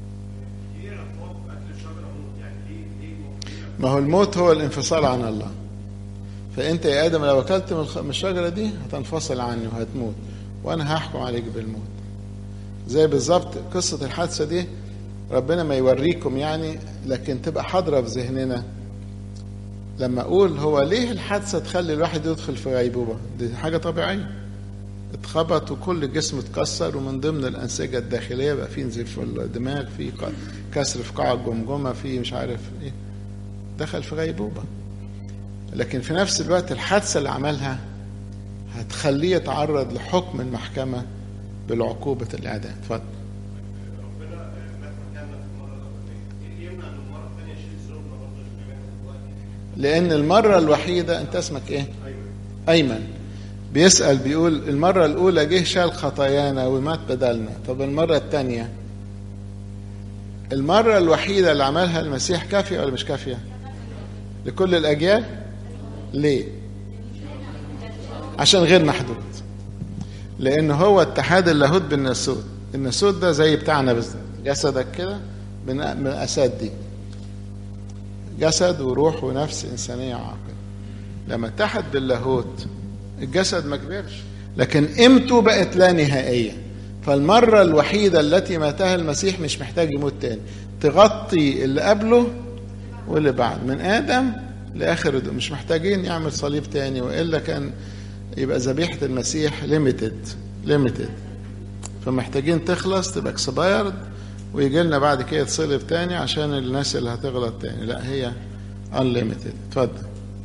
ما هو الموت هو الانفصال عن الله فأنت يا آدم لو أكلت من الخ- من الشجرة دي هتنفصل عني وهتموت وأنا هحكم عليك بالموت زي بالظبط قصة الحادثة دي ربنا ما يوريكم يعني لكن تبقى حاضرة في ذهننا لما أقول هو ليه الحادثة تخلي الواحد يدخل في غيبوبة دي حاجة طبيعية اتخبط وكل الجسم اتكسر ومن ضمن الأنسجة الداخلية بقى في نزيف في الدماغ في ق- كسر في قاع الجمجمة في مش عارف ايه دخل في غيبوبة لكن في نفس الوقت الحادثة اللي عملها هتخليه يتعرض لحكم المحكمة بالعقوبة الإعدام اتفضل لأن المرة الوحيدة أنت اسمك إيه؟ أيمن بيسأل بيقول المرة الأولى جه شال خطايانا ومات بدلنا طب المرة الثانية المرة الوحيدة اللي عملها المسيح كافية ولا مش كافية؟ لكل الأجيال؟ ليه؟ عشان غير محدود لأن هو اتحاد اللاهوت بالناسوت الناسوت ده زي بتاعنا بالظبط جسدك كده من من الأساد دي جسد وروح ونفس إنسانية عاقل لما اتحد باللاهوت الجسد ما كبرش لكن قيمته بقت لا نهائيه فالمره الوحيده التي ماتها المسيح مش محتاج يموت تاني تغطي اللي قبله واللي بعد من ادم لاخر الدنيا. مش محتاجين يعمل صليب تاني والا كان يبقى ذبيحه المسيح ليميتد ليميتد فمحتاجين تخلص تبقى اكسبايرد ويجي لنا بعد كده تصلب تاني عشان الناس اللي هتغلط تاني لا هي unlimited اتفضل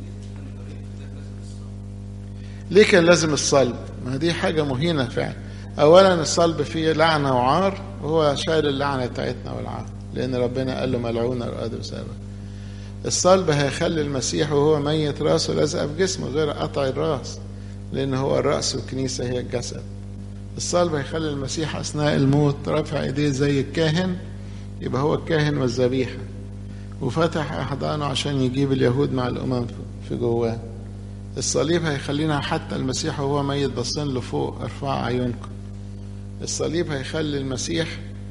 ليه كان لازم الصلب ما دي حاجة مهينة فعلا أولا الصلب فيه لعنة وعار وهو شايل اللعنة بتاعتنا والعار لأن ربنا قال له ملعون الأرض بسببك الصلب هيخلي المسيح وهو ميت راسه لازقة في جسمه غير قطع الراس لأن هو الرأس والكنيسة هي الجسد الصلب هيخلي المسيح أثناء الموت رافع إيديه زي الكاهن يبقى هو الكاهن والذبيحة وفتح أحضانه عشان يجيب اليهود مع الأمم في جواه الصليب هيخلينا حتى المسيح وهو ميت باصين لفوق ارفعوا عيونكم الصليب هيخلي المسيح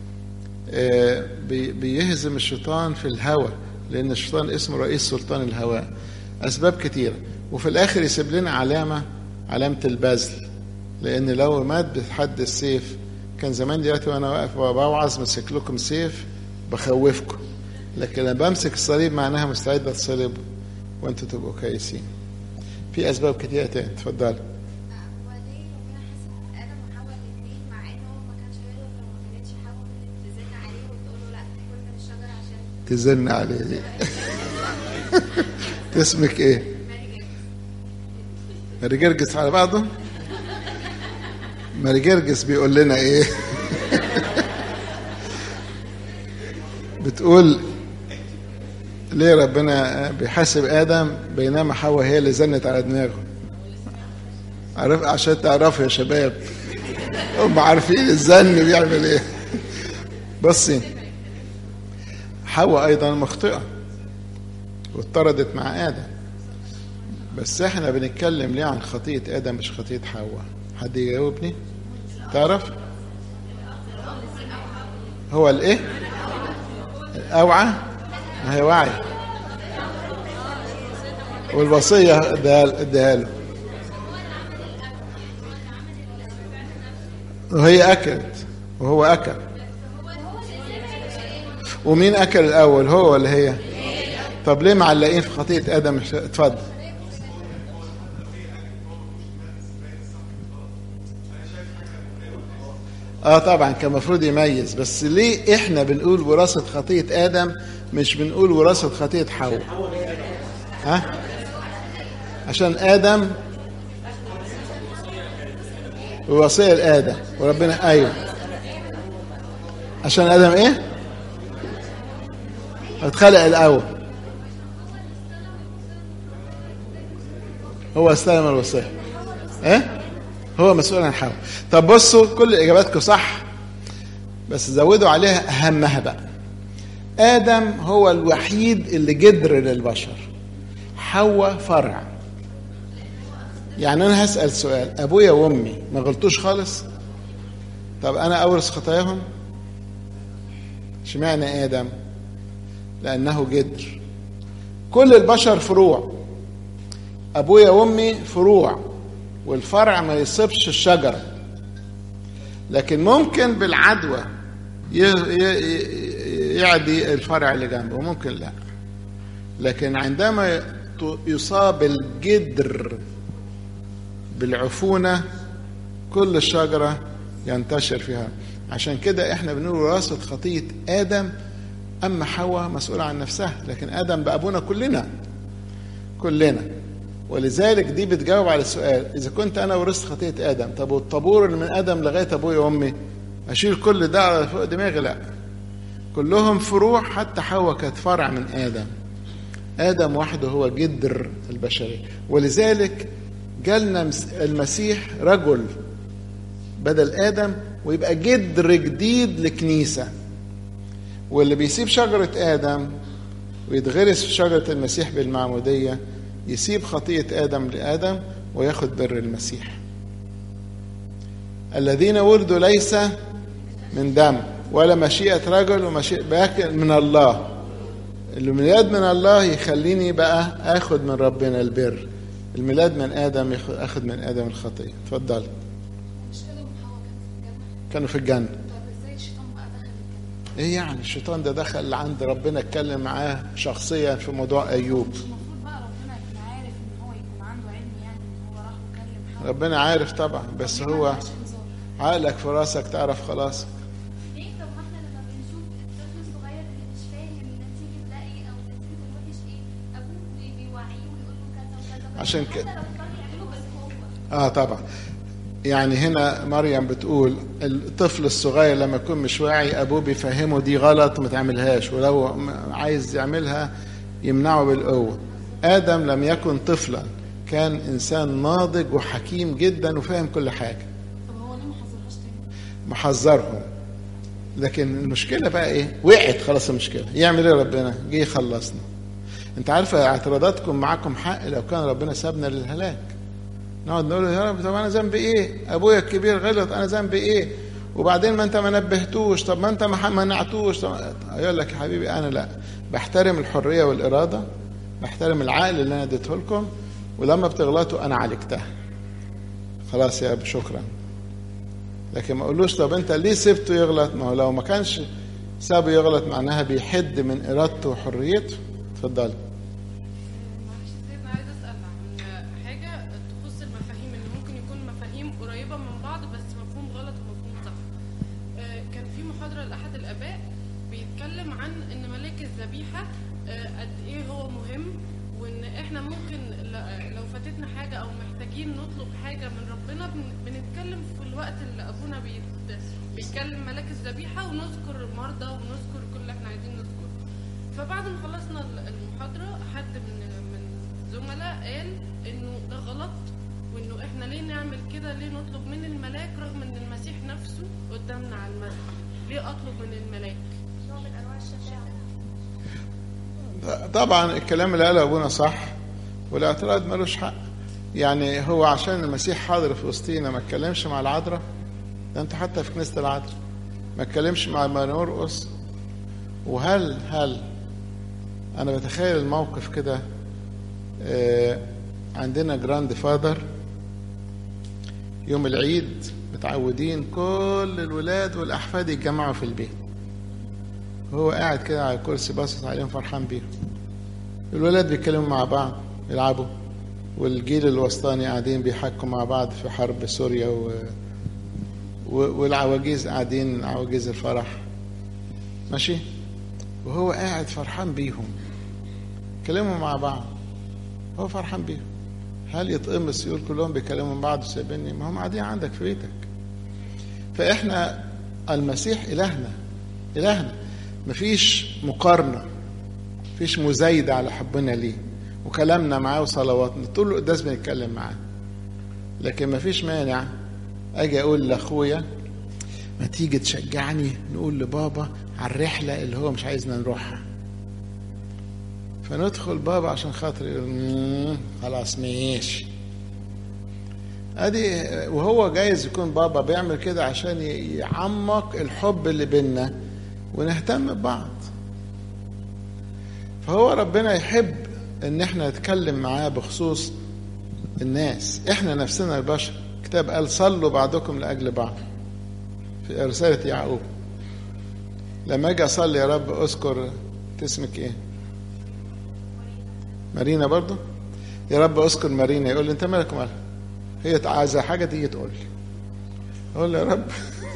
بيهزم الشيطان في الهوى لأن الشيطان اسمه رئيس سلطان الهواء أسباب كتيرة وفي الآخر يسيب لنا علامة علامة البذل لأن لو مات بحد السيف كان زمان دلوقتي وأنا واقف وبوعظ مسك لكم سيف بخوفكم لكن لما بمسك الصليب معناها مستعد اتصلب وانتوا تبقوا كويسين في اسباب كتيره تاني اتفضل هو ليه ربنا حسب ادم وحواء الاثنين مع ان هو ما كانش غيره لو ما كانتش حواء كانت تزن عليه وتقول له لا تاكل من الشجره عشان تزن عليه دي اسمك ايه ماري جرجس على بعضه ماري جرجس بيقول لنا ايه بتقول ليه ربنا بيحاسب ادم بينما حواء هي اللي زنت على دماغه عارف عشان تعرفوا يا شباب هم عارفين الزن بيعمل ايه بصي حواء ايضا مخطئه واضطردت مع ادم بس احنا بنتكلم ليه عن خطيه ادم مش خطيه حواء حد يجاوبني تعرف هو الايه الاوعى ما هي وعي والوصيه اديها له وهي اكلت وهو اكل ومين اكل الاول هو ولا هي طب ليه معلقين في خطيه ادم اتفضل اه طبعا كان المفروض يميز بس ليه احنا بنقول وراثه خطيه ادم مش بنقول وراثه خطيه حواء ها عشان ادم ووصيه لادم وربنا ايوه عشان ادم ايه اتخلق الاول هو استلم الوصيه ايه هو مسؤول عن حواء طب بصوا كل اجاباتكم صح بس زودوا عليها اهمها بقى ادم هو الوحيد اللي جدر للبشر حواء فرع يعني انا هسال سؤال ابويا وامي ما غلطوش خالص طب انا اورث خطاياهم اشمعنى ادم لانه جدر كل البشر فروع ابويا وامي فروع والفرع ما يصيبش الشجرة لكن ممكن بالعدوى يعدي الفرع اللي جنبه وممكن لا لكن عندما يصاب الجدر بالعفونة كل الشجرة ينتشر فيها عشان كده احنا بنقول وراثة خطية آدم أما حواء مسؤولة عن نفسها لكن آدم بأبونا كلنا كلنا ولذلك دي بتجاوب على السؤال اذا كنت انا ورثت خطيه ادم طب والطابور اللي من ادم لغايه ابويا وامي اشيل كل ده على فوق دماغي لا كلهم فروع حتى حواء كانت فرع من ادم ادم وحده هو جدر البشريه ولذلك جالنا المسيح رجل بدل ادم ويبقى جدر جديد لكنيسه واللي بيسيب شجره ادم ويتغرس في شجره المسيح بالمعموديه يسيب خطية آدم لآدم وياخد بر المسيح الذين ولدوا ليس من دم ولا مشيئة رجل ومشيئة من الله اللي من يد من الله يخليني بقى اخد من ربنا البر الميلاد من ادم ياخ- اخذ من ادم الخطيه اتفضل مش ادم وحواء كانوا في الجنه كانوا في الجنه طب ازاي الشيطان بقى دخل الجنه ايه يعني الشيطان ده دخل عند ربنا اتكلم معاه شخصيا في موضوع ايوب مش المفروض بقى ربنا يكون عارف ان هو يكون عنده علم يعني ان هو راح وكلم حواء ربنا عارف طبعا بس هو ملهاش انذار. عقلك في راسك تعرف خلاص ليه طب ما احنا لما بنشوف الطفل الصغير اللي مش فاهم نتيجة ده ايه او نتيجة الوحش ايه ابوه بي- بيوعيه ويقول له كذا وكذا بس عشان حتى كده. لو اضطر يعمله بس هو اه طبعا يعني هنا مريم بتقول الطفل الصغير لما يكون مش واعي ابوه بيفهمه دي غلط ما تعملهاش ولو م- عايز يعملها يمنعه بالقوه ادم لم يكن طفلا كان انسان ناضج وحكيم جدا وفاهم كل حاجه طب هو ليه ما حذرهاش تاني؟ محذرهم لكن المشكله بقى ايه وقعت خلاص المشكله يعمل ايه ربنا جه يخلصنا انت عارفه اعتراضاتكم معاكم حق لو كان ربنا سابنا للهلاك نقعد نقول له يا رب طب انا ذنبي ايه ابويا الكبير غلط انا ذنبي ايه وبعدين ما انت ما نبهتوش طب ما انت ما منعتوش طب يقول لك يا حبيبي انا لا بحترم الحريه والاراده بحترم العقل اللي انا اديته لكم ولما بتغلطوا انا عالجتها خلاص يا ابو شكرا لكن ما اقولوش طب انت ليه سبته يغلط ما هو لو ما كانش سابه يغلط معناها بيحد من ارادته وحريته اتفضلي معلش سيدنا عايز اسال عن حاجه تخص المفاهيم ان ممكن يكون مفاهيم قريبه من بعض بس مفهوم غلط ومفهوم صح آه، كان في محاضره لاحد الاباء بيتكلم عن ان ملاك الذبيحه آه، قد ايه هو مهم وان احنا ممكن ل- لو فاتتنا حاجه او محتاجين نطلب حاجه من ربنا بن- بنتكلم في الوقت اللي ابونا بيت- بيتكلم ملاك الذبيحه ونذكر المرضى ونذكر كل اللي احنا عايزين نذكره فبعد ما خلصنا المحاضرة حد من من الزملاء قال انه ده غلط وانه احنا ليه نعمل كده ليه نطلب من الملاك رغم ان المسيح نفسه قدامنا على المسجد ليه اطلب من الملاك نوع من انواع الشفاعة طبعا الكلام اللي قاله ابونا صح والاعتراض ملوش حق يعني هو عشان المسيح حاضر في وسطينا ما اتكلمش مع العذراء ده انت حتى في كنيسه العذراء ما اتكلمش مع مرقس وهل هل انا بتخيل الموقف كده آه، عندنا جراند فادر يوم العيد متعودين كل الولاد والاحفاد يتجمعوا في البيت هو قاعد كده على الكرسي باصص عليهم فرحان بيهم الولاد بيتكلموا مع بعض يلعبوا والجيل الوسطاني قاعدين بيحكوا مع بعض في حرب سوريا و... و... والعواجيز قاعدين عواجيز الفرح ماشي وهو قاعد فرحان بيهم كلموا مع بعض هو فرحان بيهم هل يتقمص يقول كلهم بيكلموا مع بعض وسايبيني ما هم قاعدين عندك في بيتك فاحنا المسيح الهنا الهنا مفيش مقارنه مفيش مزايده على حبنا ليه وكلامنا معاه وصلواتنا طول القداس بنتكلم معاه لكن مفيش مانع اجي اقول لاخويا ما تيجي تشجعني نقول لبابا على الرحله اللي هو مش عايزنا نروحها فندخل بابا عشان خاطر يقول "مم، خلاص ماشي ادي وهو جايز يكون بابا بيعمل كده عشان ي- يعمق الحب اللي بينا ونهتم ببعض فهو ربنا يحب ان احنا نتكلم معاه بخصوص الناس احنا نفسنا البشر كتاب قال صلوا بعضكم لاجل بعض في رساله يعقوب لما اجي اصلي يا رب اذكر انت اسمك ايه مارينا برضو يا رب اذكر مارينا يقول لي انت مالك ومالها هي عايزه حاجه تيجي تقول لي اقول له يا رب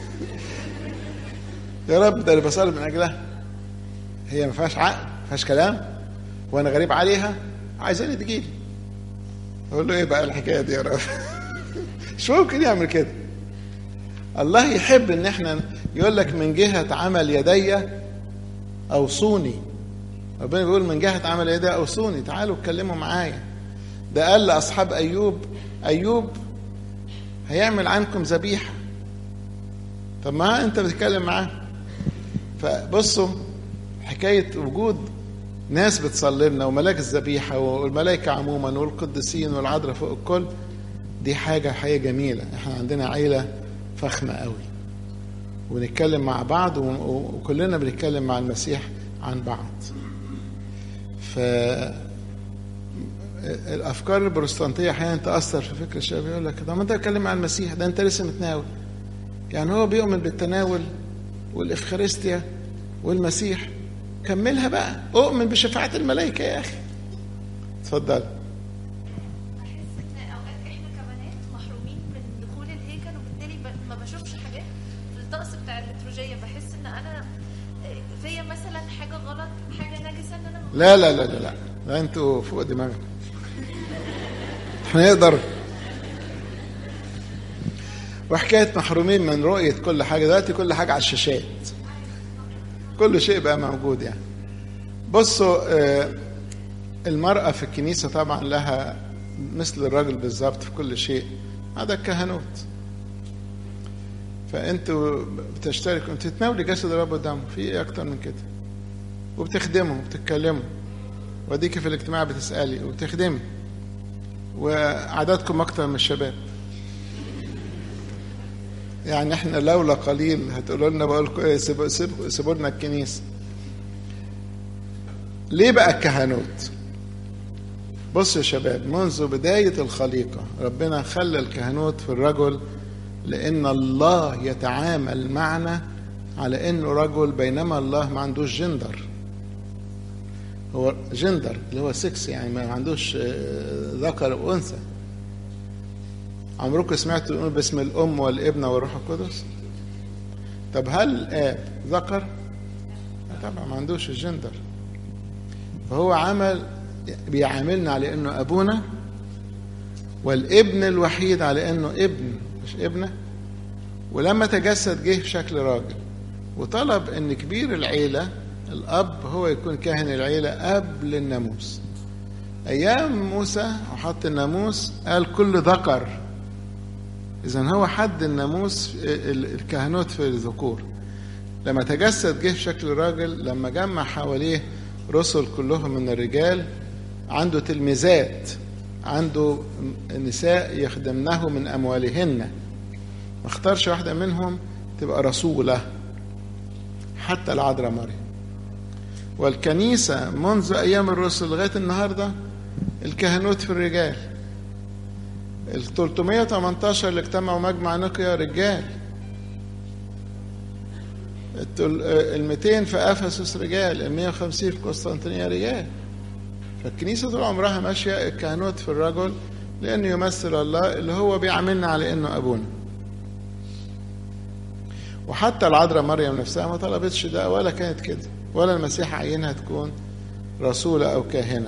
يا رب ده اللي بصلي من اجلها هي ما فيهاش عقل ما فيهاش كلام وانا غريب عليها عايزاني تجي لي اقول له ايه بقى الحكايه دي يا رب مش ممكن يعمل كده الله يحب ان احنا يقول لك من جهه عمل يدي اوصوني ربنا بيقول من جهه عمل يدي اوصوني تعالوا اتكلموا معايا ده قال لاصحاب ايوب ايوب هيعمل عنكم ذبيحه طب ما انت بتتكلم معاه فبصوا حكايه وجود ناس بتصلي لنا وملاك الذبيحه والملائكه عموما والقديسين والعذراء فوق الكل دي حاجه حاجه جميله احنا عندنا عيله فخمه قوي ونتكلم مع بعض و- وكلنا بنتكلم مع المسيح عن بعض ف الافكار البروتستانتيه احيانا تاثر في فكر الشباب يقول لك طب ما انت بتتكلم عن المسيح ده انت لسه متناول يعني هو بيؤمن بالتناول والافخارستيا والمسيح كملها بقى اؤمن بشفاعه الملائكه يا اخي اتفضل بحس ان اوقات احنا كبنات محرومين من دخول الهيكل وبالتالي ب- ما بشوفش حاجات في الطقس بتاع الليتروجيه بحس ان انا آه، فيا مثلا حاجه غلط حاجه نجسه ان انا لا لا لا لا لا, لا انتوا فوق دماغكم احنا نقدر وحكايه محرومين من رؤيه كل حاجه دلوقتي كل حاجه على الشاشات كل شيء بقى موجود يعني بصوا آه، المرأة في الكنيسة طبعا لها مثل الراجل بالظبط في كل شيء هذا الكهنوت فانتوا بتشتركوا انتوا تتناولي جسد الرب قدامه في ايه اكتر من كده وبتخدموا وبتتكلموا وديكي في الاجتماع بتسألي وبتخدمي وعددكم اكتر من الشباب يعني احنا لولا قليل هتقولوا لنا بقول لكم ايه سيبوا سيبوا سيبوا لنا الكنيسه ليه بقى الكهنوت بصوا يا شباب منذ بداية الخليقة ربنا خلى الكهنوت في الرجل لأن الله يتعامل معنا على أنه رجل بينما الله ما عندوش جندر هو جندر اللي هو سكس يعني ما عندوش آه، ذكر وأنثى عمركم سمعتوا نقول باسم الأم والابن والروح القدس طب هل الآب ذكر؟ لا طبعا ما عندوش الجندر فهو عمل بيعاملنا على انه ابونا والابن الوحيد على انه ابن مش ابنه ولما تجسد جه في شكل راجل وطلب ان كبير العيله الاب هو يكون كاهن العيله قبل الناموس ايام موسى وحط الناموس قال كل ذكر اذا هو حد الناموس ال- الكهنوت في الذكور لما تجسد جه في شكل راجل لما جمع حواليه رسل كلهم من الرجال عنده تلميذات عنده نساء يخدمنه من اموالهن ما اختارش واحده منهم تبقى رسوله حتى العذراء مريم والكنيسه منذ ايام الرسل لغايه النهارده الكهنوت في الرجال ال 318 اللي اجتمعوا مجمع نقيا رجال ال 200 في افسس رجال ال 150 في قسطنطينيه رجال فالكنيسه طول عمرها ماشيه الكهنوت في الرجل لانه يمثل الله اللي هو بيعاملنا على انه ابونا وحتى العذراء مريم نفسها ما طلبتش ده ولا كانت كده ولا المسيح عينها تكون رسولة أو كاهنة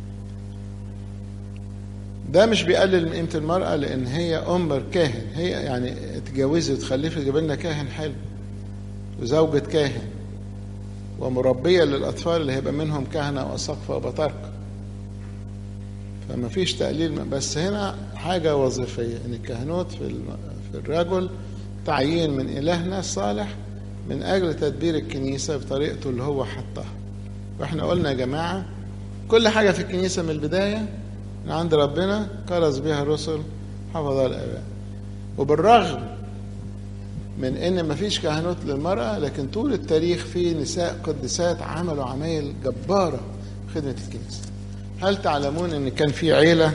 ده مش بيقلل من قيمة المرأة لأن هي أم الكاهن هي يعني اتجوزت وتخلفت جاب لنا كاهن حلو وزوجة كاهن ومربية للأطفال اللي هيبقى منهم كهنة وأساقفة وبطاركة فما فيش تقليل من بس هنا حاجة وظيفية إن الكهنوت في الم- في الرجل تعيين من إلهنا الصالح من أجل تدبير الكنيسة بطريقته اللي هو حطها وإحنا قلنا يا جماعة كل حاجة في الكنيسة من البداية من عند ربنا كرز بها الرسل حفظها الآباء وبالرغم من ان مفيش كهنوت للمرأة لكن طول التاريخ في نساء قديسات عملوا عمايل جبارة في خدمة الكنيسة هل تعلمون ان كان في عيلة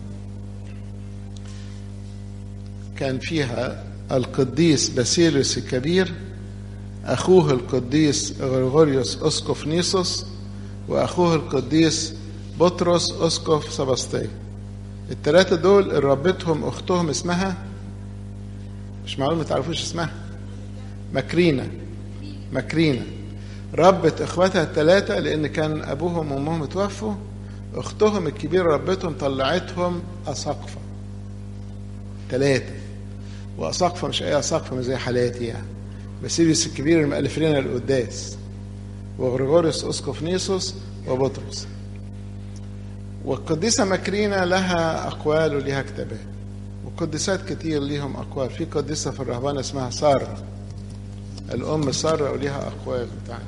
كان فيها القديس باسيليوس الكبير اخوه القديس غريغوريوس اسقف نيسوس واخوه القديس بطرس اسقف سباسطي الثلاثة دول ربتهم اختهم اسمها مش معقول ما تعرفوش اسمها مكرينة مكرينة ربت اخواتها الثلاثة لان كان ابوهم وامهم اتوفوا اختهم الكبيرة ربتهم طلعتهم اساقفة ثلاثة واساقفة مش اي اساقفة مش زي حالاتي يعني باسيليوس الكبير المؤلف لنا القداس وغريغوريوس اسقف نيسوس وبطرس والقديسة مكرينة لها أقوال ولها كتابات وقديسات كتير ليهم أقوال في قديسة في الرهبان اسمها سارة الأم سارة وليها أقوال بتاعنا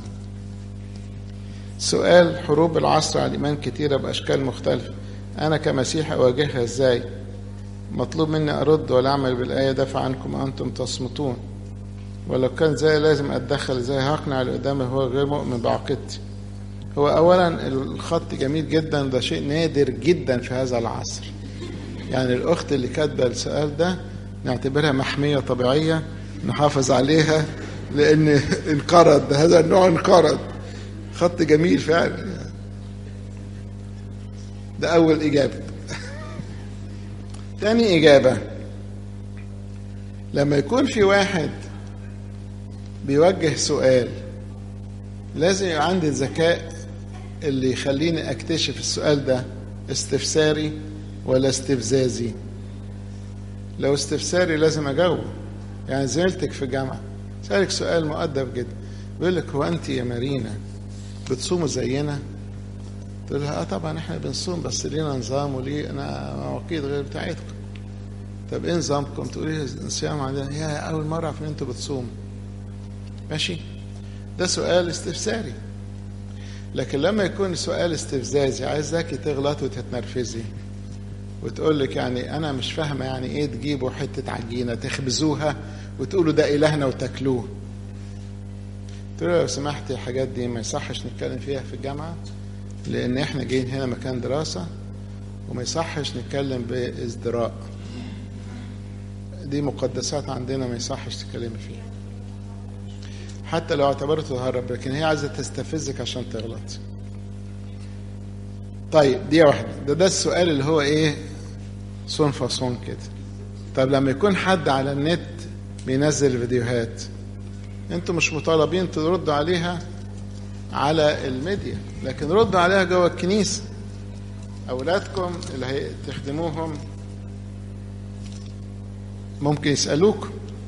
سؤال حروب العصر على الإيمان كتيرة بأشكال مختلفة أنا كمسيح أواجهها إزاي مطلوب مني أرد ولا أعمل بالآية دفع عنكم أنتم تصمتون ولو كان زي لازم أتدخل إزاي هقنع اللي قدامي هو غير مؤمن بعقيدتي هو اولا الخط جميل جدا ده شيء نادر جدا في هذا العصر يعني الاخت اللي كاتبه السؤال ده نعتبرها محميه طبيعيه نحافظ عليها لان انقرض هذا النوع انقرض خط جميل فعلا ده اول اجابه تاني اجابه لما يكون في واحد بيوجه سؤال لازم يبقى عندي الذكاء اللي يخليني اكتشف السؤال ده استفساري ولا استفزازي لو استفساري لازم اجاوب يعني زميلتك في جامعه سألك سؤال مؤدب جدا بيقول لك هو انت يا مارينا بتصوموا زينا تقول لها اه طبعا احنا بنصوم بس لينا نظام ولينا مواقيت غير بتاعتكم طب ايه نظامكم تقولي الصيام عندنا يا اول مره اعرف ان انتوا بتصوموا ماشي ده سؤال استفساري لكن لما يكون سؤال استفزازي عايزاك تغلط وتتنرفزي وتقول لك يعني انا مش فاهمه يعني ايه تجيبوا حته عجينه تخبزوها وتقولوا ده الهنا وتاكلوه تقول له لو سمحت الحاجات دي ما يصحش نتكلم فيها في الجامعه لان احنا جايين هنا مكان دراسه وما يصحش نتكلم بازدراء دي مقدسات عندنا ما يصحش تتكلمي فيها حتى لو اعتبرته هرب لكن هي عايزه تستفزك عشان تغلط طيب دي واحده ده ده السؤال اللي هو ايه صون فصون كده طب لما يكون حد على النت بينزل فيديوهات انتوا مش مطالبين تردوا عليها على الميديا لكن ردوا عليها جوه الكنيسه اولادكم اللي هتخدموهم ممكن يسالوكم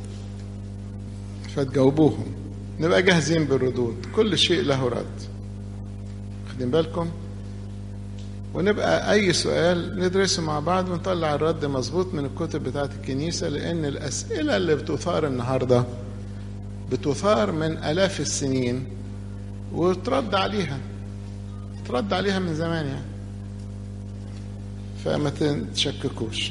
فتجاوبوهم نبقى جاهزين بالردود كل شيء له رد واخدين بالكم ونبقى اي سؤال ندرسه مع بعض ونطلع الرد مظبوط من الكتب بتاعت الكنيسه لان الاسئله اللي بتثار النهارده بتثار من الاف السنين وترد عليها ترد عليها من زمان يعني فما تشككوش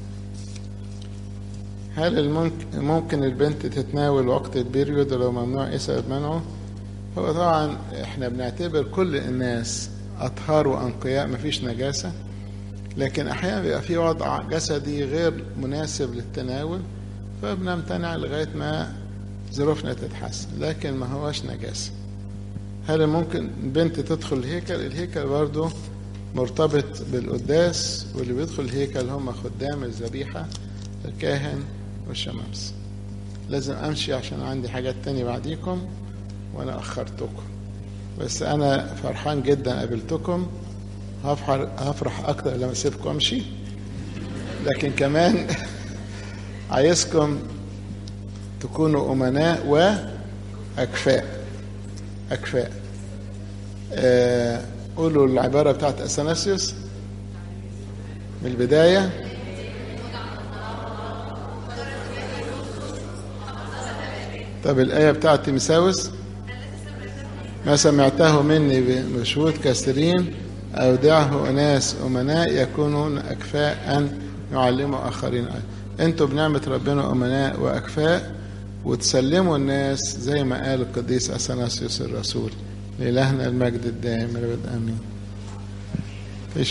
هل الممكن ممكن البنت تتناول وقت البيريود لو ممنوع ايه سبب منعه؟ هو طبعا احنا بنعتبر كل الناس اطهار وانقياء مفيش نجاسه لكن احيانا بيبقى في وضع جسدي غير مناسب للتناول فبنمتنع لغايه ما ظروفنا تتحسن لكن ما هوش نجاسه هل ممكن بنت تدخل الهيكل الهيكل برضه مرتبط بالقداس واللي بيدخل الهيكل هم خدام الذبيحه الكاهن والشمامس لازم امشي عشان عندي حاجات تانية بعديكم وانا اخرتكم بس انا فرحان جدا قابلتكم هفرح هفرح اكتر لما اسيبكم امشي لكن كمان عايزكم تكونوا امناء واكفاء اكفاء آه قولوا العباره بتاعت اثناسيوس من البدايه طب الآية بتاعت تيمساوس ما سمعته مني بشهود كثيرين أودعه أناس أمناء يكونون أكفاء أن يعلموا آخرين أنتوا بنعمة ربنا أمناء وأكفاء وتسلموا الناس زي ما قال القديس أثناسيوس الرسول لإلهنا المجد الدائم الأبد آمين